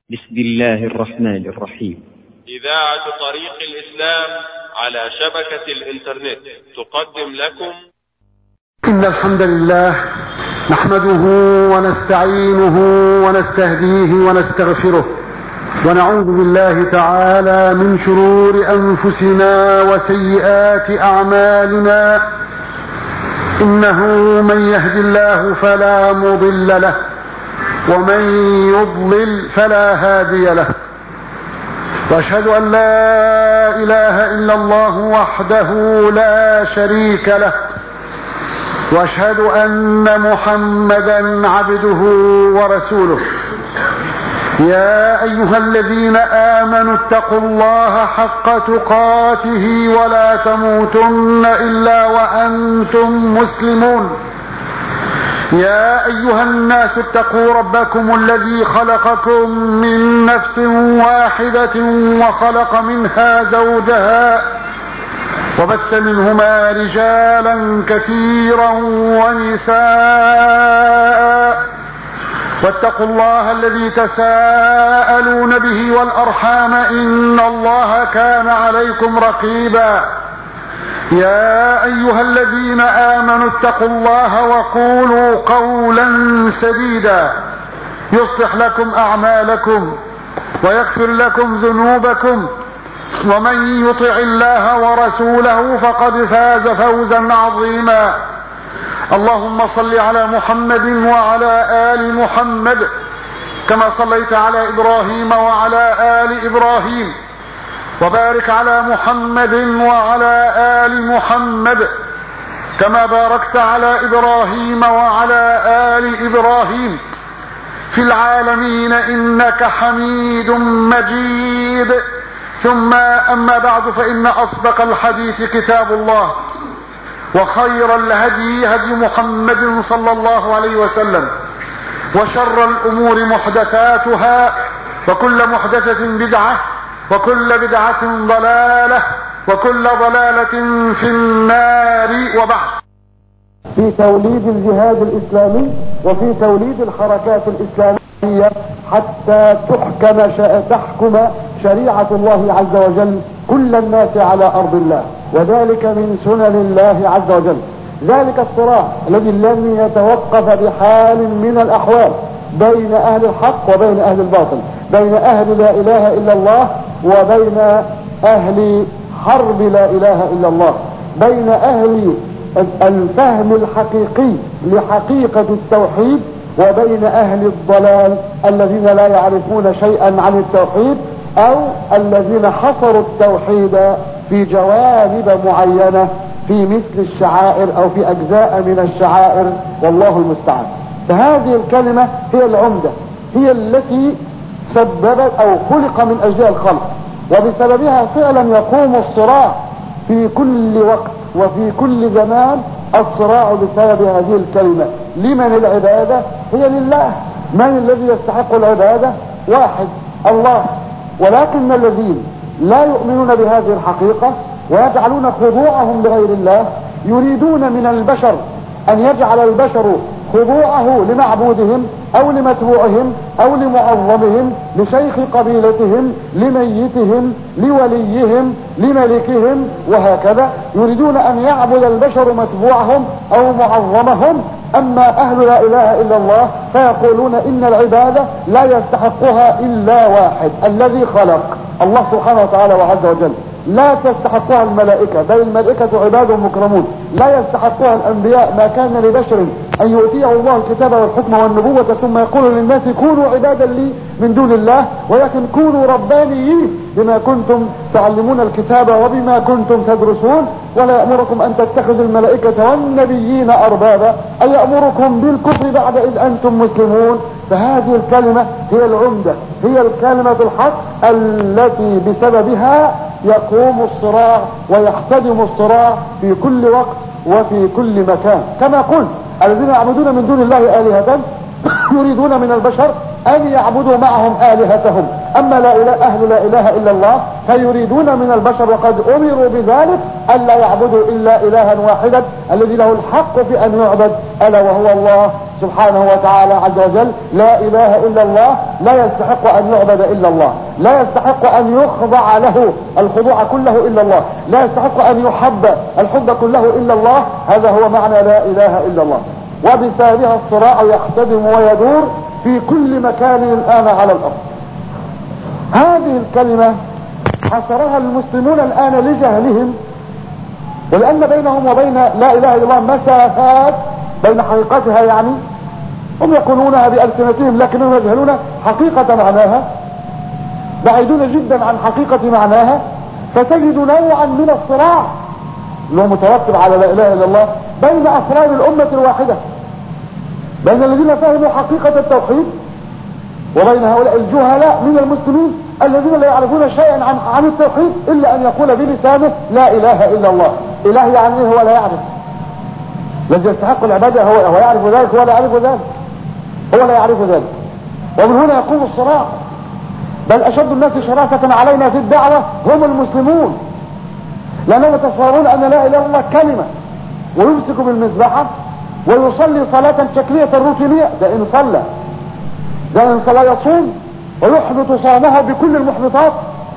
بسم الله الرحمن الرحيم إذاعة طريق الإسلام على شبكة الإنترنت تقدم لكم إن الحمد لله نحمده ونستعينه ونستهديه ونستغفره ونعوذ بالله تعالى من شرور أنفسنا وسيئات أعمالنا إنه من يهد الله فلا مضل له ومن يضلل فلا هادي له واشهد ان لا اله الا الله وحده لا شريك له واشهد ان محمدا عبده ورسوله يا ايها الذين امنوا اتقوا الله حق تقاته ولا تموتن الا وانتم مسلمون يا ايها الناس اتقوا ربكم الذي خلقكم من نفس واحده وخلق منها زوجها وبث منهما رجالا كثيرا ونساء واتقوا الله الذي تساءلون به والارحام ان الله كان عليكم رقيبا يا ايها الذين امنوا اتقوا الله وقولوا قولا سديدا يصلح لكم اعمالكم ويغفر لكم ذنوبكم ومن يطع الله ورسوله فقد فاز فوزا عظيما اللهم صل على محمد وعلى ال محمد كما صليت على ابراهيم وعلى ال ابراهيم وبارك على محمد وعلى ال محمد كما باركت على ابراهيم وعلى ال ابراهيم في العالمين انك حميد مجيد ثم اما بعد فان اصدق الحديث كتاب الله وخير الهدي هدي محمد صلى الله عليه وسلم وشر الامور محدثاتها وكل محدثه بدعه وكل بدعة ضلالة وكل ضلالة في النار وبعد في توليد الجهاد الإسلامي وفي توليد الحركات الإسلامية حتى تحكم تحكم شريعة الله عز وجل كل الناس على أرض الله وذلك من سنن الله عز وجل ذلك الصراع الذي لم يتوقف بحال من الأحوال بين أهل الحق وبين أهل الباطل بين أهل لا إله إلا الله وبين أهل حرب لا إله إلا الله بين أهل الفهم الحقيقي لحقيقة التوحيد وبين أهل الضلال الذين لا يعرفون شيئا عن التوحيد أو الذين حصروا التوحيد في جوانب معينة في مثل الشعائر أو في أجزاء من الشعائر والله المستعان فهذه الكلمة هي العمدة هي التي سببت او خلق من اجلها الخلق وبسببها فعلا يقوم الصراع في كل وقت وفي كل زمان الصراع بسبب هذه الكلمة لمن العبادة هي لله من الذي يستحق العبادة واحد الله ولكن الذين لا يؤمنون بهذه الحقيقة ويجعلون خضوعهم لغير الله يريدون من البشر ان يجعل البشر خضوعه لمعبودهم او لمتبوعهم او لمعظمهم لشيخ قبيلتهم لميتهم لوليهم لملكهم وهكذا يريدون ان يعبد البشر متبوعهم او معظمهم اما اهل لا اله الا الله فيقولون ان العبادة لا يستحقها الا واحد الذي خلق الله سبحانه وتعالى وعز وجل لا تستحقها الملائكة بل الملائكة عباد مكرمون لا يستحقها الانبياء ما كان لبشر ان يؤتيه الله الكتاب والحكم والنبوة ثم يقول للناس كونوا عبادا لي من دون الله ولكن كونوا ربانيين بما كنتم تعلمون الكتاب وبما كنتم تدرسون ولا يأمركم ان تتخذوا الملائكة والنبيين اربابا اي يأمركم بالكفر بعد اذ انتم مسلمون فهذه الكلمة هي العمدة هي الكلمة الحق التي بسببها يقوم الصراع ويحتدم الصراع في كل وقت وفي كل مكان كما قلت الذين يعبدون من دون الله آلهة يريدون من البشر أن يعبدوا معهم آلهتهم أما لا إله أهل لا إله إلا الله فيريدون من البشر وقد أمروا بذلك ألا يعبدوا إلا إلها واحدا الذي له الحق في أن يعبد ألا وهو الله سبحانه وتعالى عز وجل لا اله الا الله لا يستحق ان يعبد الا الله لا يستحق ان يخضع له الخضوع كله الا الله لا يستحق ان يحب الحب كله الا الله هذا هو معنى لا اله الا الله وبسببها الصراع يحتدم ويدور في كل مكان الان على الارض هذه الكلمة حصرها المسلمون الان لجهلهم ولان بينهم وبين لا اله الا الله مسافات بين حقيقتها يعني هم يقولونها بألسنتهم لكنهم يجهلون حقيقة معناها بعيدون جدا عن حقيقة معناها فتجد نوعا من الصراع اللي هو مترتب على لا اله الا الله بين افراد الامة الواحدة بين الذين فهموا حقيقة التوحيد وبين هؤلاء الجهلاء من المسلمين الذين لا يعرفون شيئا عن عن التوحيد الا ان يقول بلسانه لا اله الا الله اله يعني ايه هو لا يعرف الذي يستحق العبادة هو, هو يعرف ذلك هو لا يعرف ذلك هو لا يعرف ذلك ومن هنا يقوم الصراع بل اشد الناس شراسة علينا في الدعوة هم المسلمون لانهم يتصورون ان لا اله الا الله كلمة ويمسك بالمذبحة ويصلي صلاة شكلية روتينية ده ان صلى ده ان صلى يصوم ويحبط صومه بكل المحبطات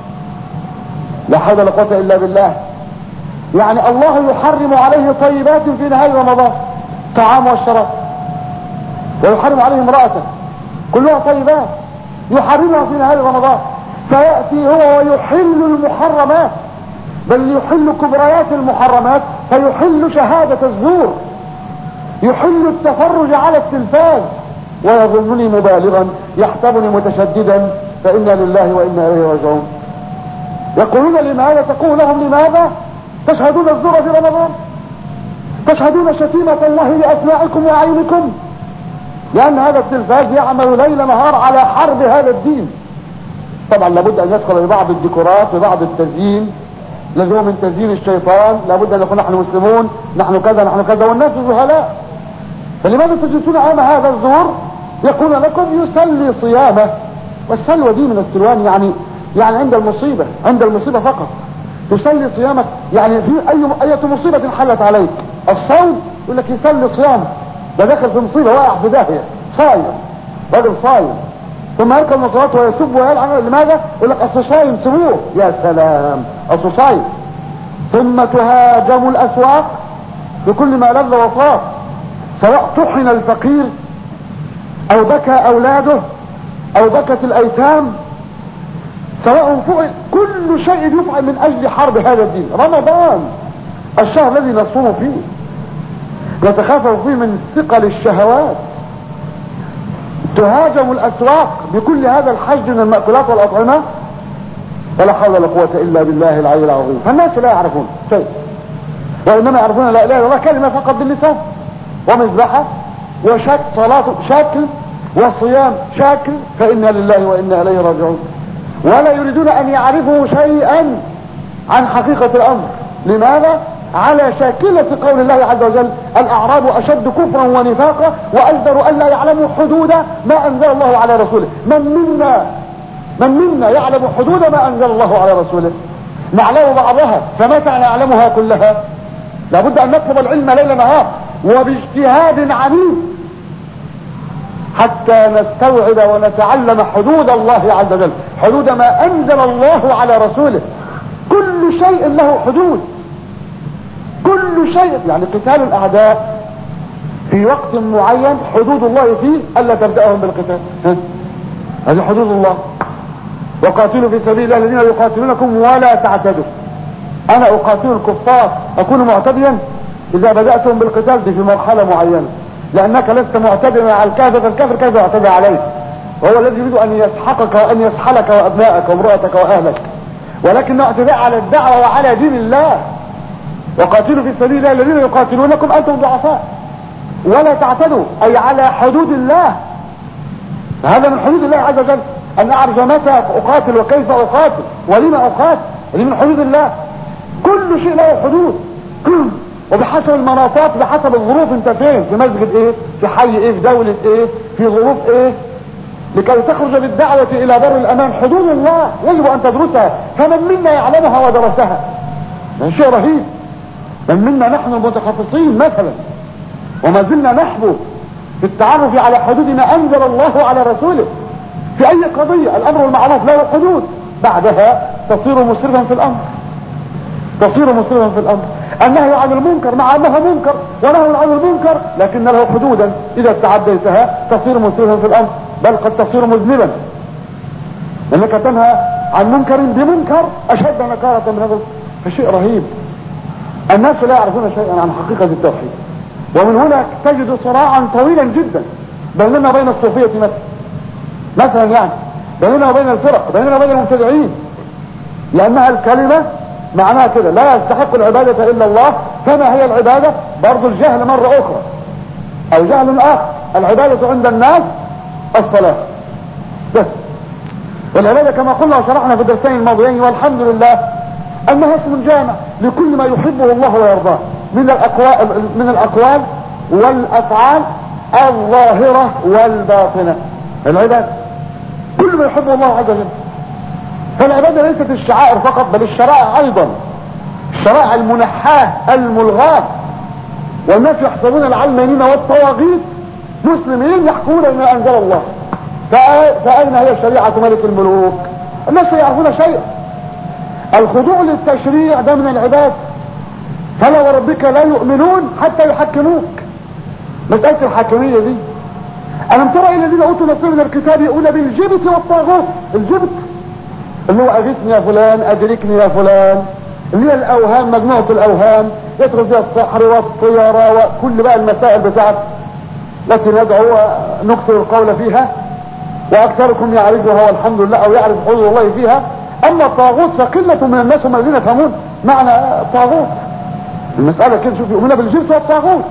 لا حول ولا قوة الا بالله يعني الله يحرم عليه طيبات في نهاية رمضان طعام والشراب ويحرم عليه امرأته كلها طيبات يحرمها في نهاية رمضان فيأتي هو ويحل المحرمات بل يحل كبريات المحرمات فيحل شهادة الزور يحل التفرج على التلفاز ويظنني مبالغا يحسبني متشددا فإنا لله وإنا إليه راجعون يقولون لماذا تقول لهم لماذا تشهدون الزور في رمضان تشهدون شتيمة الله لأسماعكم وأعينكم لأن هذا التلفاز يعمل ليل نهار على حرب هذا الدين طبعا لابد أن يدخل ببعض الديكورات ببعض التزيين الذي هو من تزيين الشيطان لابد أن نكون نحن مسلمون نحن كذا نحن كذا والناس جهلاء فلماذا تجلسون أمام هذا الزور يقول لكم يسلي صيامه والسلوى دي من السلوان يعني يعني عند المصيبة عند المصيبة فقط تصلي صيامك يعني في اي اية مصيبة حلت عليك الصوم يقول لك يصلي صيامه ده داخل في مصيبة واقع في داهية صايم راجل صايم ثم يركب المصلات ويسب ويلعن لماذا؟ يقول لك اصل صايم سيبوه يا سلام اصل صايم ثم تهاجم الاسواق بكل ما لذ وصاف سواء طحن الفقير او بكى اولاده او بكت الايتام سواء فعل كل شيء يفعل من اجل حرب هذا الدين رمضان الشهر الذي نصوم فيه نتخافف فيه من ثقل الشهوات تهاجم الاسواق بكل هذا الحشد من المأكولات والاطعمة ولا حول ولا قوة الا بالله العلي العظيم فالناس لا يعرفون شيء وانما يعرفون لا اله الا الله كلمة فقط باللسان ومذبحة وشك صلاة شكل وصيام شكل فإنا لله وإنا إليه راجعون ولا يريدون ان يعرفوا شيئا عن حقيقة الامر لماذا على شاكلة قول الله عز وجل الاعراب اشد كفرا ونفاقا واجدر ان لا يعلموا حدود ما انزل الله على رسوله من منا من منا يعلم حدود ما انزل الله على رسوله نعلم بعضها فمتى نعلمها كلها لابد ان نطلب العلم ليل نهار وباجتهاد عنيف حتى نستوعب ونتعلم حدود الله عز وجل حدود ما انزل الله على رسوله كل شيء له حدود كل شيء يعني قتال الاعداء في وقت معين حدود الله فيه الا تبدأهم بالقتال هذه حدود الله وقاتلوا في سبيل الله الذين يقاتلونكم ولا تعتدوا انا اقاتل الكفار اكون معتديا اذا بدأتم بالقتال دي في مرحلة معينة لانك لست معتديا على الكافر فالكافر كيف يعتدي عليك وهو الذي يريد ان يسحقك وان يسحلك وابنائك وامرأتك واهلك ولكن اعتداء على الدعوة وعلى دين الله وقاتلوا في سبيل الله الذين يقاتلونكم انتم ضعفاء ولا تعتدوا اي على حدود الله هذا من حدود الله عز وجل ان اعرف متى اقاتل وكيف اقاتل ولما اقاتل هذه من حدود الله كل شيء له حدود وبحسب المناطات بحسب الظروف انت فين في مسجد ايه في حي ايه في دولة ايه في ظروف ايه لكي تخرج بالدعوة الى بر الامان حدود الله يجب ان تدرسها فمن منا يعلمها ودرسها ده شيء رهيب من منا نحن المتخصصين مثلا وما زلنا نحبو في التعرف على حدود ما انزل الله على رسوله في اي قضية الامر المعروف له حدود بعدها تصير مسرفا في الامر تصير مسرفا في الامر النهي عن المنكر مع انه منكر ونهي عن المنكر لكن له حدودا اذا تعديتها تصير مسرفا في الامر بل قد تصير مذنبا لانك تنهى عن منكر بمنكر اشد نكارة من هذا فشيء رهيب الناس لا يعرفون شيئا عن حقيقة التوحيد ومن هنا تجد صراعا طويلا جدا بيننا وبين الصوفية مثلا مثلا يعني بيننا وبين الفرق بيننا وبين المبتدعين لانها الكلمة معناها كده لا يستحق العبادة الا الله كما هي العبادة برضو الجهل مرة اخرى او جهل اخر العبادة عند الناس الصلاة بس والعبادة كما قلنا وشرحنا في الدرسين الماضيين والحمد لله انها اسم جامع لكل ما يحبه الله ويرضاه من الاقوال من الاقوال والافعال الظاهرة والباطنة العبادة كل ما يحبه الله عز وجل فالعبادة ليست الشعائر فقط بل الشرائع ايضا الشرائع المنحاة الملغاة والناس يحسبون العلمانيين والطواغيت مسلمين يحكمون بما انزل الله فاين هي شريعة ملك الملوك الناس لا يعرفون شيئا الخضوع للتشريع ده من العباد فلا وربك لا يؤمنون حتى يحكموك مسألة الحاكمية دي ألم ترى إلى الذين أوتوا نصيب من الكتاب يقول بالجبت والطاغوت الجبت اللي هو أغثني يا فلان أدركني يا فلان اللي هي الأوهام مجموعة الأوهام يدخل فيها السحر والطيرة وكل بقى المسائل بتاعت التي ندعو نكثر القول فيها وأكثركم يعرفها والحمد لله أو يعرف حدود الله فيها أما الطاغوت فقلة من الناس هم الذين يفهمون معنى الطاغوت المسألة كده شوف يؤمنون بالجبت والطاغوت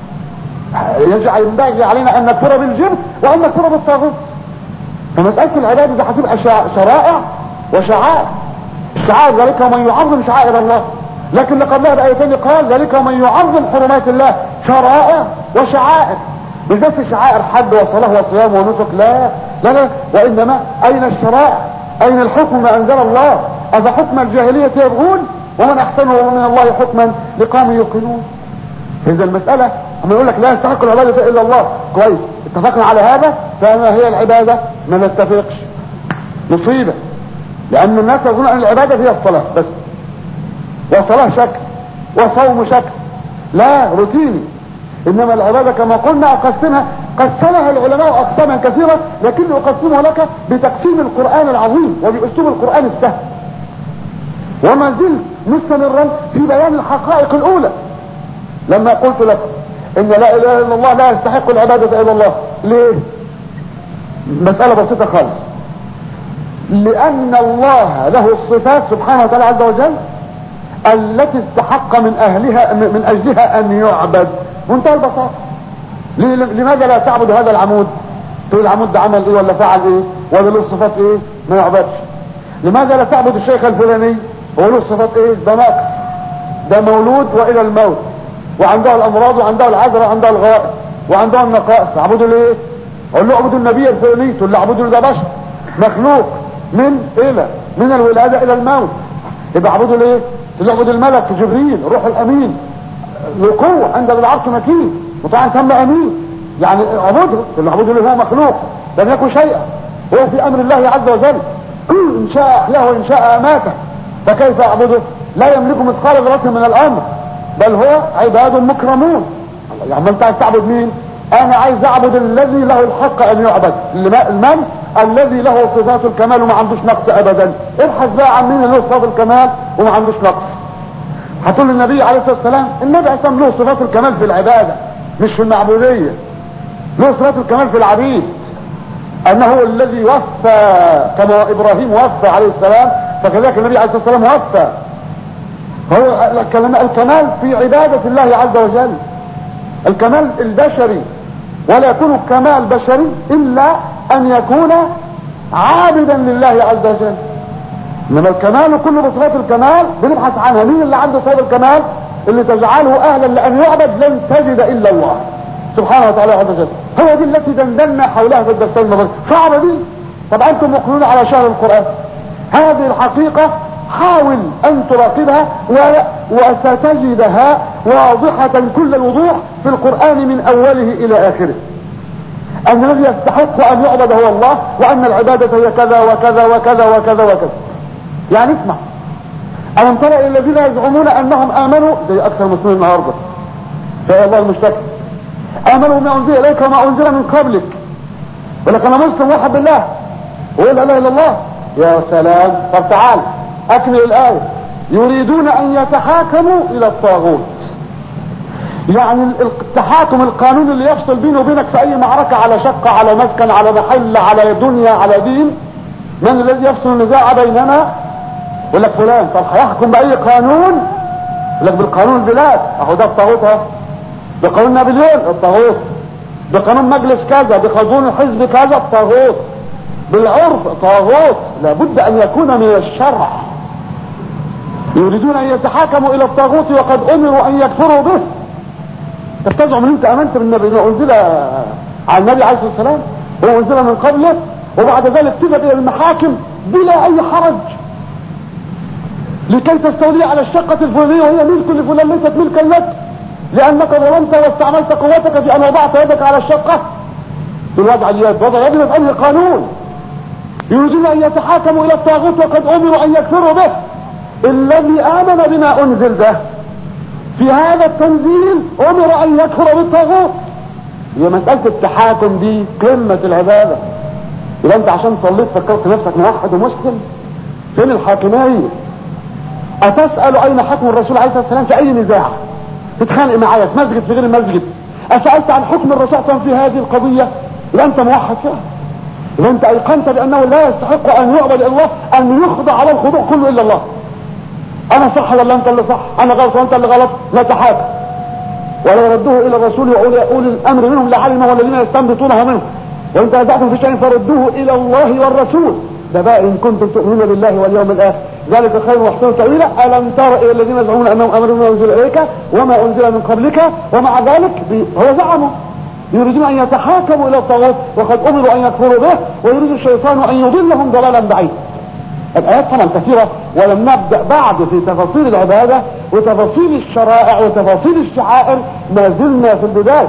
يجعل ينبغي علينا ان نكفر بالجبت وان نكفر بالطاغوت فمسألة العبادة دي هتبقى شرائع وشعائر الشعائر ذلك ومن يعظم شعائر الله لكن لقد ذهب ايتين قال ذلك ومن يعظم حرمات الله شرائع وشعائر مش بس شعائر حد وصلاة وصيام ونسك لا لا لا وانما اين الشرائع اين الحكم ما انزل الله افحكم الجاهلية يبغون ومن احسنه من الله حكما لقوم يوقنون اذا المسألة اما يقول لك لا يستحق العبادة الا الله كويس اتفقنا على هذا فما هي العبادة ما نتفقش مصيبة لان الناس يظن ان العبادة هي الصلاة بس والصلاة شكل وصوم شكل لا روتيني انما العبادة كما قلنا اقسمها قسمها العلماء اقساما كثيرة لكن اقسمها لك بتقسيم القرآن العظيم وباسلوب القرآن السهل وما زلت مستمرا في بيان الحقائق الاولى لما قلت لك ان لا اله الا الله لا يستحق العبادة الا الله ليه مسألة بسيطة خالص لان الله له الصفات سبحانه وتعالى عز وجل التي استحق من اهلها من اجلها ان يعبد منتهى البساطة لماذا لا تعبد هذا العمود تقول العمود ده عمل ايه ولا فعل ايه ولا له صفات ايه ما يعبدش لماذا لا تعبد الشيخ الفلاني هو له صفات ايه ده ناقص ده مولود والى الموت وعنده الامراض وعنده العذر وعنده الغائب وعنده النقائص اعبدوا ليه اقول له اعبدوا النبي الفلاني تقول له اعبدوا ده بشر مخلوق من الى من الولاده الى الموت يبقى اعبدوا ليه تقول له اعبدوا الملك جبريل روح الامين له قوه عند العرش مكين وطبعا سمى امين يعني اعبده تقول له اعبدوا ليه هو مخلوق لم يكن شيئا هو في امر الله عز وجل ان شاء احياه وان شاء اماته فكيف اعبده لا يملك مثقال ذره من الامر بل هو عباد مكرمون يعني انت عايز تعبد مين انا عايز اعبد الذي له الحق ان يعبد المن الذي له صفات الكمال وما عندوش نقص ابدا ابحث بقى عن مين له صفات الكمال وما عندوش نقص هتقول النبي عليه الصلاه والسلام النبي عليه الصلاه له صفات الكمال في العباده مش في المعبوديه له صفات الكمال في العبيد انه هو الذي وفى كما ابراهيم وفى عليه السلام فكذلك النبي عليه الصلاه والسلام وفى هو الكمال في عبادة الله عز وجل الكمال البشري ولا يكون كمال بشري الا ان يكون عابدا لله عز وجل انما الكمال كل بصفات الكمال بنبحث عنها مين اللي عنده صفات الكمال اللي تجعله اهلا لان يعبد لن تجد الا الله سبحانه وتعالى عز وجل هو دي التي دندنا حولها في الدرسين الماضيين صعبه دي طب انتم مقبلون على شهر القران هذه الحقيقه حاول ان تراقبها وستجدها واضحة كل الوضوح في القرآن من اوله الى اخره ان الذي يستحق ان يعبد هو الله وان العبادة هي كذا وكذا وكذا وكذا وكذا يعني اسمع الم ترى الى الذين يزعمون انهم امنوا زي اكثر المسلمين النهارده يا الله المشتكي امنوا بما انزل اليك وما انزل من قبلك يقول لك انا مسلم واحد بالله ويقول لا اله الا الله يا سلام طب تعال اكمل الايه يريدون ان يتحاكموا الى الطاغوت يعني التحاكم القانون اللي يفصل بيني وبينك في اي معركة على شقة على مسكن على محل على دنيا على دين من الذي يفصل النزاع بيننا يقول لك فلان طب هيحكم باي قانون يقول لك بالقانون البلاد اهو ده الطاغوت اهو بقانون نابليون الطاغوت بقانون مجلس كذا بقانون حزب كذا الطاغوت بالعرف طاغوت لابد ان يكون من الشرع يريدون ان يتحاكموا الى الطاغوت وقد امروا ان يكفروا به تزعم ان انت امنت بالنبي انه انزل على النبي عليه الصلاه والسلام هو انزل من قبله وبعد ذلك تذهب الى المحاكم بلا اي حرج لكي تستولي على الشقة الفلانية وهي ملك لفلان ليست ملكا لك لانك ظلمت واستعملت قوتك في ان وضعت يدك على الشقة في الوضع اليد وضع يد بأي قانون يريدون ان يتحاكموا الى الطاغوت وقد امروا ان يكفروا به الذي امن بما انزل به في هذا التنزيل امر ان يكفر بالطاغوت هي مسألة التحاكم دي قمة العبادة يبقى انت عشان صليت فكرت نفسك موحد ومسلم فين الحاكمية اتسأل اين حكم الرسول عليه الصلاة والسلام في اي نزاع تتخانق معايا في مسجد في غير المسجد اسألت عن حكم الرسول في هذه القضية يبقى انت موحد فيها يبقى انت ايقنت بانه لا يستحق ان يعبد الله ان يخضع على الخضوع كله الا الله انا صح ولا انت اللي صح انا غلط وانت اللي غلط لا تحاكم ولا ردوه الى الرسول واولي اولي الامر منهم لعلم والذين يستنبطونه منهم وان تنازعتم في شيء فردوه الى الله والرسول ده بقى ان كنتم تؤمنون بالله واليوم الاخر ذلك خير واحسن تاويلا الم تر الى الذين يزعمون انهم امروا بما انزل اليك وما انزل من قبلك ومع ذلك هو زعموا يريدون ان يتحاكموا الى الطاغوت وقد امروا ان يكفروا به ويريد الشيطان ان يضلهم ضلالا بعيدا الآيات طبعا كثيرة ولم نبدأ بعد في تفاصيل العبادة وتفاصيل الشرائع وتفاصيل الشعائر ما زلنا في البداية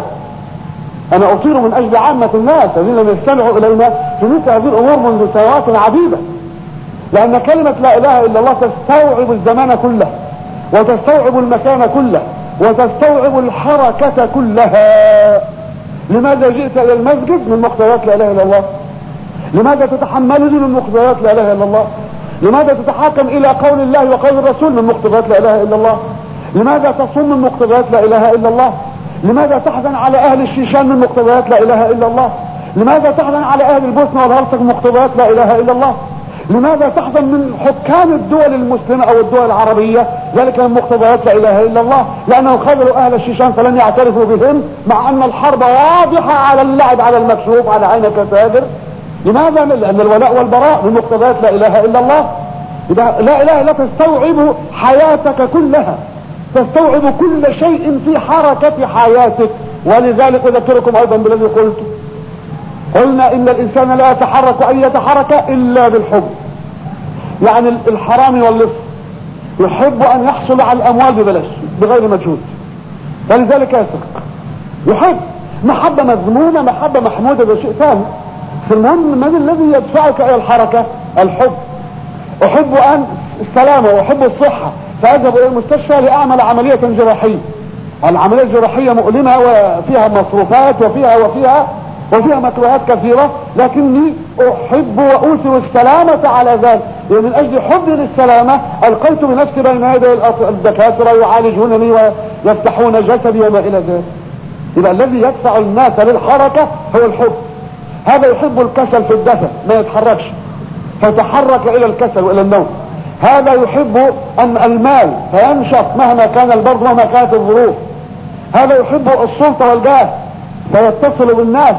أنا أطير من أجل عامة الناس الذين لم يستمعوا إلينا في مثل هذه الأمور منذ سنوات عديدة لأن كلمة لا إله إلا الله تستوعب الزمان كله وتستوعب المكان كله وتستوعب الحركة كلها لماذا جئت إلى المسجد من مقتضيات لا إله إلا الله لماذا تتحملني من مقتضيات لا إله إلا الله لماذا تتحاكم الى قول الله وقول الرسول من مقتضيات لا اله الا الله لماذا تصوم من مقتضيات لا اله الا الله لماذا تحزن على اهل الشيشان من مقتضيات لا اله الا الله لماذا تحزن على اهل البوسنة والهرسك من مقتضيات لا اله الا الله لماذا تحزن من حكام الدول المسلمة او الدول العربية ذلك من مقتضيات لا اله الا الله لانهم خذلوا اهل الشيشان فلم يعترفوا بهم مع ان الحرب واضحة على اللعب على المكشوف على عينك تاجر لماذا لان الولاء والبراء من مقتضيات لا اله الا الله إذا لا اله الا تستوعب حياتك كلها تستوعب كل شيء في حركة حياتك ولذلك اذكركم ايضا بالذي قلت قلنا ان الانسان لا يتحرك اي حركة الا بالحب يعني الحرامي واللص يحب ان يحصل على الاموال ببلاش بغير مجهود فلذلك يسرق يحب محبة مذمومة محبة محمودة ده شيء ثاني المهم من الذي يدفعك الى الحركة الحب احب ان السلامة واحب الصحة فاذهب الى المستشفى لاعمل عملية جراحية العملية الجراحية مؤلمة وفيها مصروفات وفيها وفيها وفيها مكروهات كثيرة لكني احب واوثر السلامة على ذلك ومن اجل حبي للسلامة القيت بنفسي بين يدي الدكاترة يعالجونني ويفتحون جسدي وما الى ذلك يبقى الذي يدفع الناس للحركة هو الحب هذا يحب الكسل في الدفع ما يتحركش فتحرك الى الكسل والى النوم هذا يحب ان المال فينشط مهما كان البرد مهما كانت الظروف هذا يحب السلطة والجاه فيتصل بالناس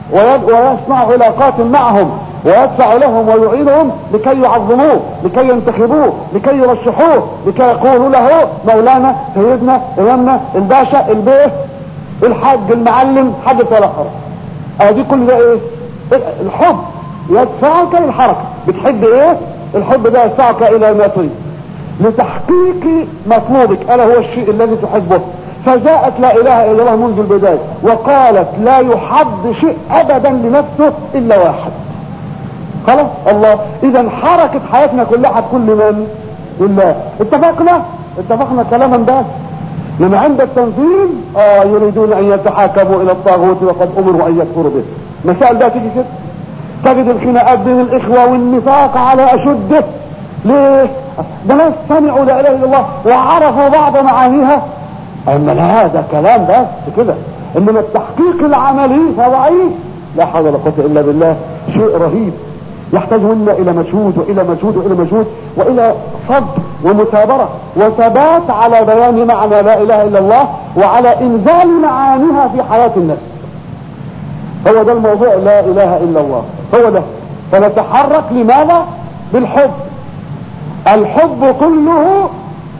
ويصنع علاقات معهم ويدفع لهم ويعينهم لكي يعظموه لكي ينتخبوه لكي يرشحوه لكي يقولوا له مولانا سيدنا امامنا الباشا البيه الحاج المعلم حدث ولا حرج ادي كل ده ايه الحب يدفعك للحركة بتحب ايه الحب ده يدفعك الى ما تريد لتحقيق مطلوبك الا هو الشيء الذي تحبه فجاءت لا اله الا الله منذ البداية وقالت لا يحب شيء ابدا لنفسه الا واحد خلاص الله اذا حركة حياتنا كلها هتكون لمن لله اتفقنا اتفقنا كلاما بس لما عند التنظيم اه يريدون ان يتحاكموا الى الطاغوت وقد امروا ان يكفروا به مسائل ده تيجي كده تجد الخناقات بين الاخوة والنفاق على اشده ليه ده ناس سمعوا لا اله الا الله وعرفوا بعض معانيها اما لا هذا كلام بس كده انما التحقيق العملي فضعيف لا حول ولا قوه الا بالله شيء رهيب يحتاج منا الى مجهود والى مجهود والى مجهود والى صبر ومثابرة وثبات على بيان معنى لا اله الا الله وعلى انزال معانيها في حياة الناس هو ده الموضوع لا اله الا الله هو ده فنتحرك لماذا بالحب الحب كله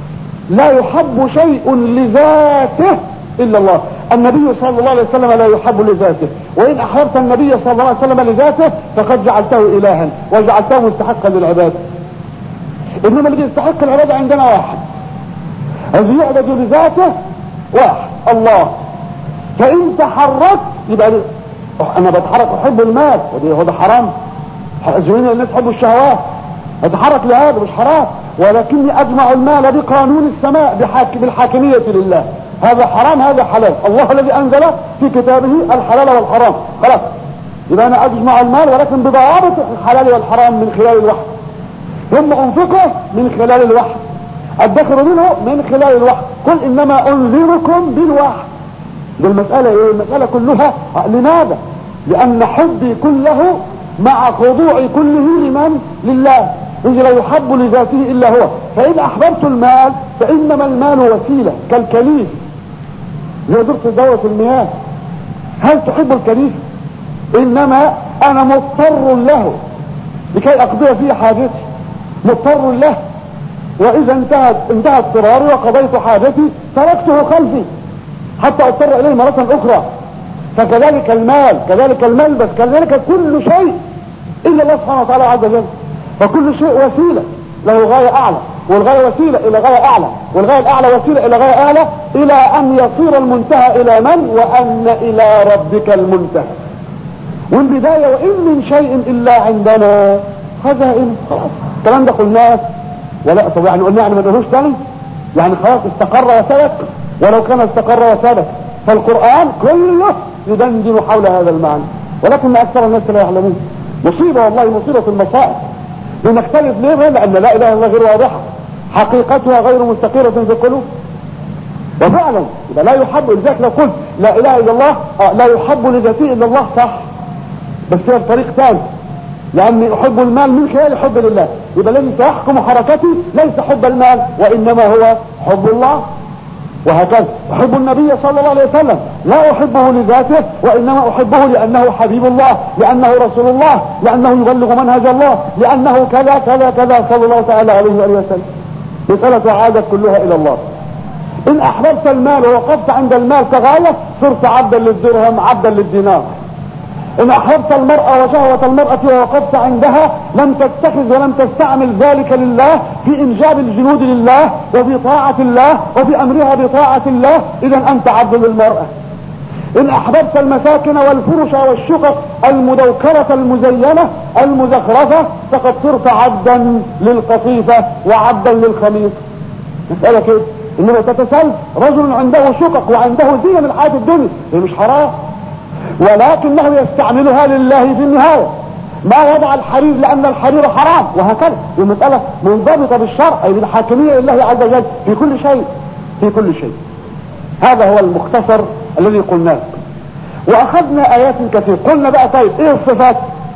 لا يحب شيء لذاته الا الله النبي صلى الله عليه وسلم لا يحب لذاته وان احببت النبي صلى الله عليه وسلم لذاته فقد جعلته الها وجعلته مستحقا للعباده انما الذي يستحق العباده عندنا واحد الذي يعبد لذاته واحد الله فان تحركت يبقى انا بتحرك احب المال ودي هو ده حرام زين الناس يحبوا الشهوات اتحرك لهذا مش حرام ولكني اجمع المال بقانون السماء بحاك بالحاكمية لله هذا حرام هذا حلال الله الذي انزل في كتابه الحلال والحرام خلاص يبقى انا اجمع المال ولكن بضوابط الحلال والحرام من خلال الوحي ثم انفقه من خلال الوحي ادخر منه من خلال الوحي قل انما انذركم بالوحي دي المسألة ايه المسألة كلها لماذا لان حبي كله مع خضوعي كله لمن لله إذ لا يحب لذاته إلا هو فإن أحببت المال فإنما المال وسيلة كالكليف زي درس دورة المياه هل تحب الكليف إنما أنا مضطر له لكي أقضي فيه حاجتي مضطر له وإذا انتهت انتهى اضطراري وقضيت حاجتي تركته خلفي حتى أضطر إليه مرة أخرى فكذلك المال كذلك الملبس كذلك كل شيء إلا الله سبحانه وتعالى عز وجل فكل شيء وسيلة له غاية أعلى والغاية وسيلة إلى غاية أعلى والغاية الأعلى وسيلة إلى غاية أعلى إلى أن يصير المنتهى إلى من وأن إلى ربك المنتهى والبداية وإن من شيء إلا عندنا خزائن خلاص الكلام ده قلناه ولا طب يعني قلنا يعني ما نقولوش تاني يعني خلاص استقر وثبت ولو كان استقر وثبت فالقرآن كله يدندن حول هذا المعنى ولكن أكثر الناس لا يعلمون مصيبة والله مصيبة المصائب لنختلف ليه لأن لا إله إلا الله غير واضحة حقيقتها غير مستقرة في القلوب وفعلا يبقى لا يحب لذلك لو قلت لا إله إلا الله آه لا يحب لذاته إلا الله صح بس هي بطريق ثاني لأني أحب المال من خلال حب لله يبقى الذي سيحكم حركتي ليس حب المال وإنما هو حب الله وهكذا أحب النبي صلى الله عليه وسلم لا أحبه لذاته وإنما أحبه لأنه حبيب الله لأنه رسول الله لأنه يبلغ منهج الله لأنه كذا كذا كذا صلى الله تعالى عليه وآله وسلم مسألة عادت كلها إلى الله إن أحببت المال ووقفت عند المال كغاية صرت عبدا للدرهم عبدا للدينار إن أحببت المرأة وشهوة المرأة ووقفت عندها لم تتخذ ولم تستعمل ذلك لله في إنجاب الجنود لله وفي طاعة الله وفي أمرها بطاعة الله إذا أنت عبد للمرأة إن أحببت المساكن والفرش والشقق المدوكرة المزينة المزخرفة فقد صرت عبدا للقطيفة وعبدا للخميس مسألة كده إنما تتسلس رجل عنده شقق وعنده زينة من حياة الدنيا هي مش حرام ولكنه يستعملها لله في النهاية ما وضع الحرير لأن الحرير حرام وهكذا المسألة منضبطة بالشرع أي بالحاكمية لله عز وجل في كل شيء في كل شيء هذا هو المختصر الذي قلناه وأخذنا آيات كثيرة قلنا بقى طيب إيه الصفات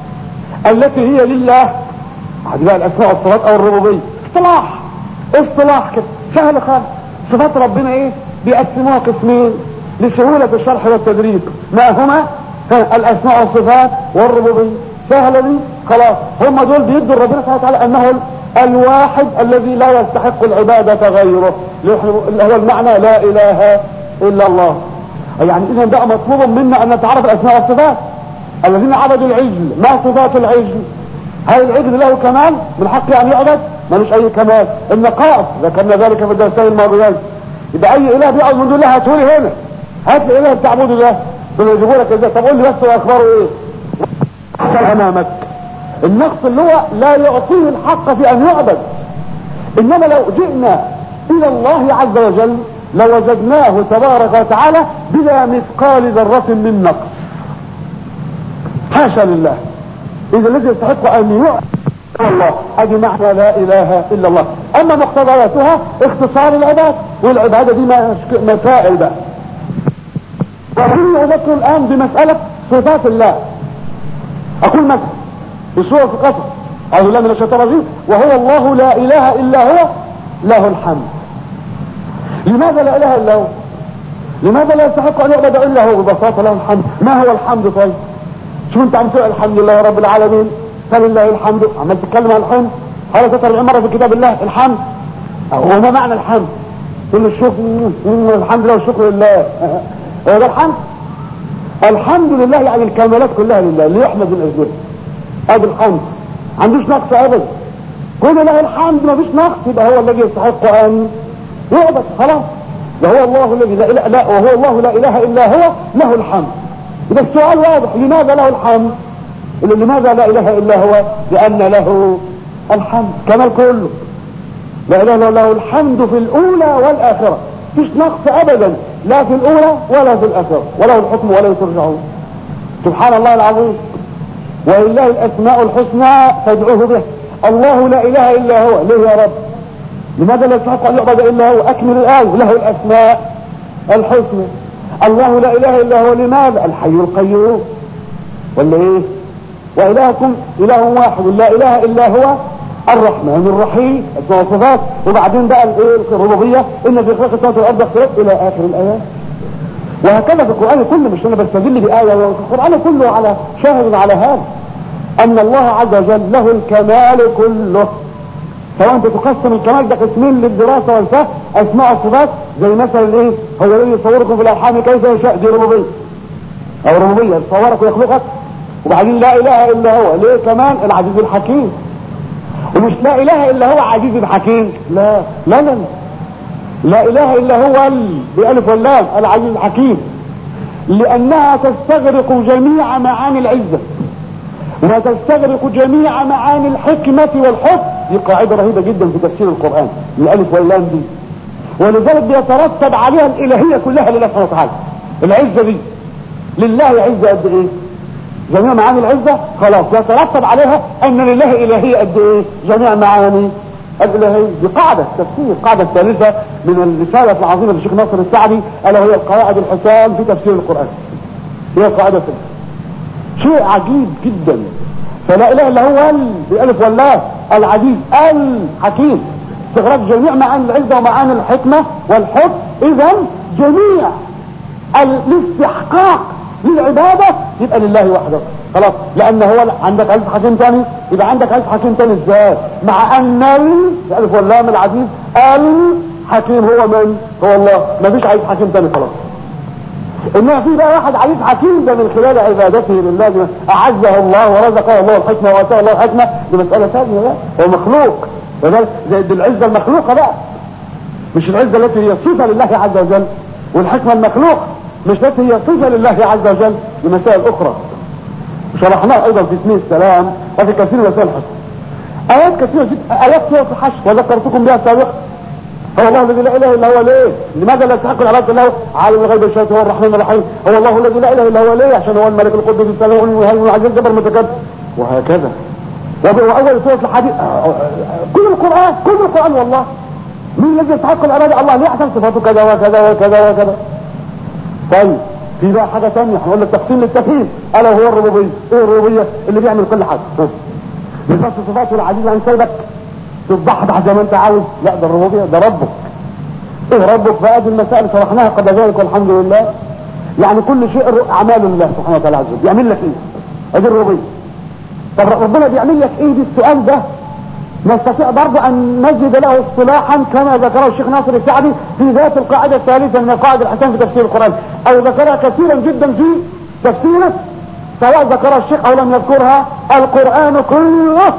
التي هي لله هذه بقى الأسماء والصفات أو الربوبية اصطلاح اصطلاح كده سهل خالص صفات ربنا إيه بيقسموها قسمين لسهولة الشرح والتدريب ما هما الاسماء والصفات والربوبية سهلة دي خلاص هم دول بيدوا ربنا سبحانه وتعالى انه الواحد الذي لا يستحق العبادة غيره اللي هو المعنى لا اله الا الله يعني اذا بقى مطلوب منا ان نتعرف الاسماء والصفات الذين عبدوا العجل ما صفات العجل هل العجل له كمال من حق ان يعبد ملوش اي كمال النقائص ذكرنا ذلك في الدرسين الماضيين يبقى اي اله بيقعد من دون الله هاتوا لي هنا هات لي اله بتعبده ده ثم يجيبوا لك ازاي طب قول لي بس هو اخباره ايه حصل امامك النقص اللي هو لا يعطيه الحق في ان يعبد انما لو جئنا الى الله عز وجل لوجدناه تبارك وتعالى بلا مثقال ذرة من نقص حاشا لله اذا الذي يستحق ان يعبد الله ادي معنى لا اله الا الله اما مقتضياتها اختصار العباد والعبادة دي مسائل بقى وفي اذكر الان بمسألة صفات الله اقول مثلا في سورة القصص اعوذ بالله من الشيطان الرجيم وهو الله لا اله الا هو له الحمد لماذا لا اله الا هو لماذا لا يستحق ان يعبد الا هو ببساطة له الحمد ما هو الحمد طيب شو انت عم تقول الحمد لله رب العالمين فلله الحمد عمال تتكلم عن الحمد هذا ذكر مرة في كتاب الله الحمد وما معنى الحمد كل الشكر الحمد لله والشكر لله هو ده الحمد الحمد لله يعني الكمالات كلها لله اللي يحمد من اجله ادي الحمد ما عندوش نقص ابدا كل له الحمد ما فيش نقص يبقى هو الذي يستحق ان يعبد خلاص وهو الله الذي لا اله لا وهو الله لا اله الا هو له الحمد يبقى السؤال واضح لماذا له الحمد لماذا لا اله الا هو لان له الحمد كمال كله لا اله الا له الحمد في الاولى والاخره مفيش نقص ابدا لا في الاولى ولا في الاخره وله الحكم ولا ترجعون سبحان الله العظيم ولله الاسماء الحسنى فادعوه به الله لا اله الا هو ليه يا رب لماذا لا يستحق ان يعبد الا هو اكمل الايه له الاسماء الحسنى الله لا اله الا هو لماذا الحي القيوم ولا ايه والهكم اله واحد لا اله الا هو الرحمن الرحيم اسماء وصفات وبعدين بقى الايه الربوبيه ان في خلق السماوات والارض اختلاف الى اخر الايات وهكذا في القران كله مش انا بستدل بايه في القران كله على شاهد على هذا ان الله عز وجل له الكمال كله سواء انت تقسم الكمال ده قسمين للدراسه والفهم اسماء وصفات زي مثلا ايه هو الذي يصوركم في الارحام كيف يشاء دي ربوبيه او ربوبيه يصورك ويخلقك وبعدين لا اله الا هو ليه كمان العزيز الحكيم ومش لا اله الا هو عزيز حكيم لا لا لا لا اله الا هو بألف واللام العزيز الحكيم لانها تستغرق جميع معاني العزة وتستغرق جميع معاني الحكمة والحب دي قاعدة رهيبة جدا في تفسير القرآن الالف واللام دي ولذلك بيترتب عليها الالهية كلها لله سبحانه وتعالى العزة دي لله عزة قد ايه جميع معاني العزة خلاص يترتب عليها ان لله الهية قد ايه جميع معاني الالهية دي قاعدة تفسير القاعدة الثالثة من الرسالة العظيمة للشيخ ناصر السعدي الا وهي القواعد الحسام في تفسير القرآن هي قاعدة ثالثة شيء عجيب جدا فلا اله الا هو بألف والله العزيز الحكيم استغراق جميع معاني العزة ومعاني الحكمة والحب اذا جميع الاستحقاق للعبادة يبقى لله وحده خلاص لان هو عندك ألف حكيم تاني يبقى عندك ألف حكيم تاني ازاي مع ان الف واللام العزيز الحكيم هو من هو الله ما فيش عايز حكيم تاني خلاص انما في بقى واحد عايز حكيم ده من خلال عبادته لله اعزه الله ورزقه الله الحكمه واتاه الله الحكمه دي مساله ثانيه بقى هو مخلوق زي دي العزه المخلوقه بقى مش العزه التي هي صفه لله عز وجل والحكمه المخلوقه مش التي هي صفه لله عز وجل لمسائل اخرى شرحناها ايضا في اسمه السلام وفي كثير من مسائل الحكم ايات كثيره جدا ايات سوره الحشر وذكرتكم بها سابقا هو الله الذي لا اله الا هو ليه لماذا لا يستحق العباده له عالم الغيب والشهاده هو الرحمن الرحيم هو الله الذي لا اله الا هو ليه عشان هو الملك القدس السلام المهيمن العزيز الجبر المتكبر وهكذا واول سوره الحديث كل القران كل القران والله مين الذي يستحق العباده الله ليه عشان صفاته كذا وكذا وكذا وكذا طيب في بقى حاجه ثانيه هنقول لك تقسيم للتفهيم الا هو الربوبيه ايه الربوبيه اللي بيعمل كل حاجه بس صفاته العزيز عن سيبك تضحضح زي ما انت عاوز لا ده الربوبيه ده ربك ايه ربك بقى دي المسائل شرحناها قبل ذلك والحمد لله يعني كل شيء اعمال الله سبحانه وتعالى عز وجل بيعمل لك ايه ادي الربوبيه طب ربنا بيعمل لك ايه دي السؤال ده نستطيع برضه ان نجد له اصطلاحا كما ذكره الشيخ ناصر السعدي في ذات القاعده الثالثه من القواعد الحسن في تفسير القران او ذكرها كثيرا جدا في تفسيره سواء ذكرها الشيخ او لم يذكرها القران كله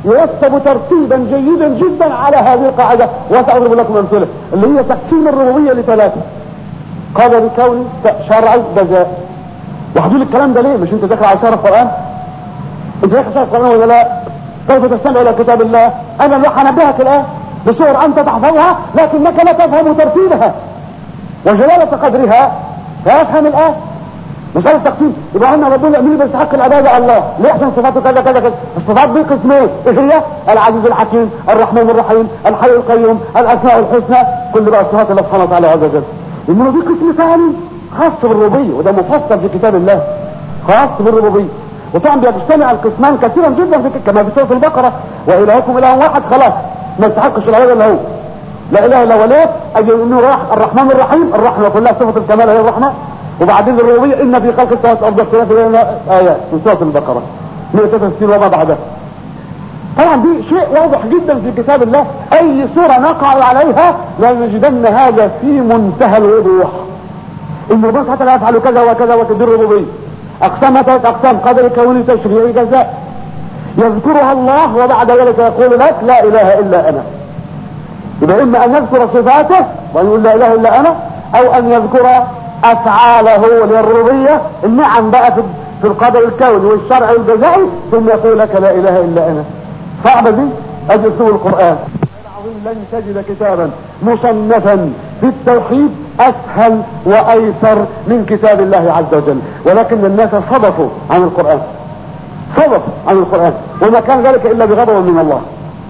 يرتب ترتيبا جيدا جدا على هذه القاعدة وسأضرب لكم أمثلة اللي هي تقسيم الربوبية لثلاثة قضى بكون شرعي جزاء وحدول الكلام ده ليه مش انت ذاكر على شهر القرآن انت ذاكر شهر القرآن ولا لا كيف تستمع الى كتاب الله انا اللي هنبهك الان بصور انت تحفظها لكنك لا تفهم ترتيبها وجلالة قدرها لا يفهم الان مسألة تقسيم يبقى قلنا ربنا مين بيستحق العبادة الله ليه احسن صفاته كذا كذا كذا الصفات دي قسمين ايه هي العزيز الحكيم الرحمن الرحيم الحي القيوم الاسماء الحسنى كل بقى الصفات الله سبحانه وتعالى عز وجل انما دي قسم ثاني خاص بالربوبية وده مفصل في كتاب الله خاص بالربوبية وطبعا بيجتمع القسمان كثيرا جدا في كما في سوره البقره والهكم اله واحد خلاص ما يستحقش العباده الا هو لا اله الا هو ليه؟ اجل انه راح الرحمن الرحيم الرحمه كلها صفه الكمال هي الرحمه وبعدين الربوبيه ان في خلق السماوات والارض واختلاف الليل ايات في سوره البقره 163 وما بعدها طبعا دي شيء واضح جدا في كتاب الله اي سوره نقع عليها لنجدن هذا في منتهى الوضوح ان ربنا سبحانه وتعالى يفعل كذا وكذا وكذا الربوبيه اقسامها ثلاث اقسام قدر كوني تشريعي جزاء يذكرها الله وبعد ذلك يقول لك لا اله الا انا يبقى اما ان يذكر صفاته وان يقول لا اله الا انا او ان يذكر افعاله للربوبيه النعم بقى في في القدر الكوني والشرع والجزائي ثم يقول لك لا اله الا انا صعبه دي ادي اسلوب القران العظيم لن تجد كتابا مصنفا في التوحيد اسهل وايسر من كتاب الله عز وجل ولكن الناس صدفوا عن القرآن صدفوا عن القرآن وما كان ذلك الا بغضب من الله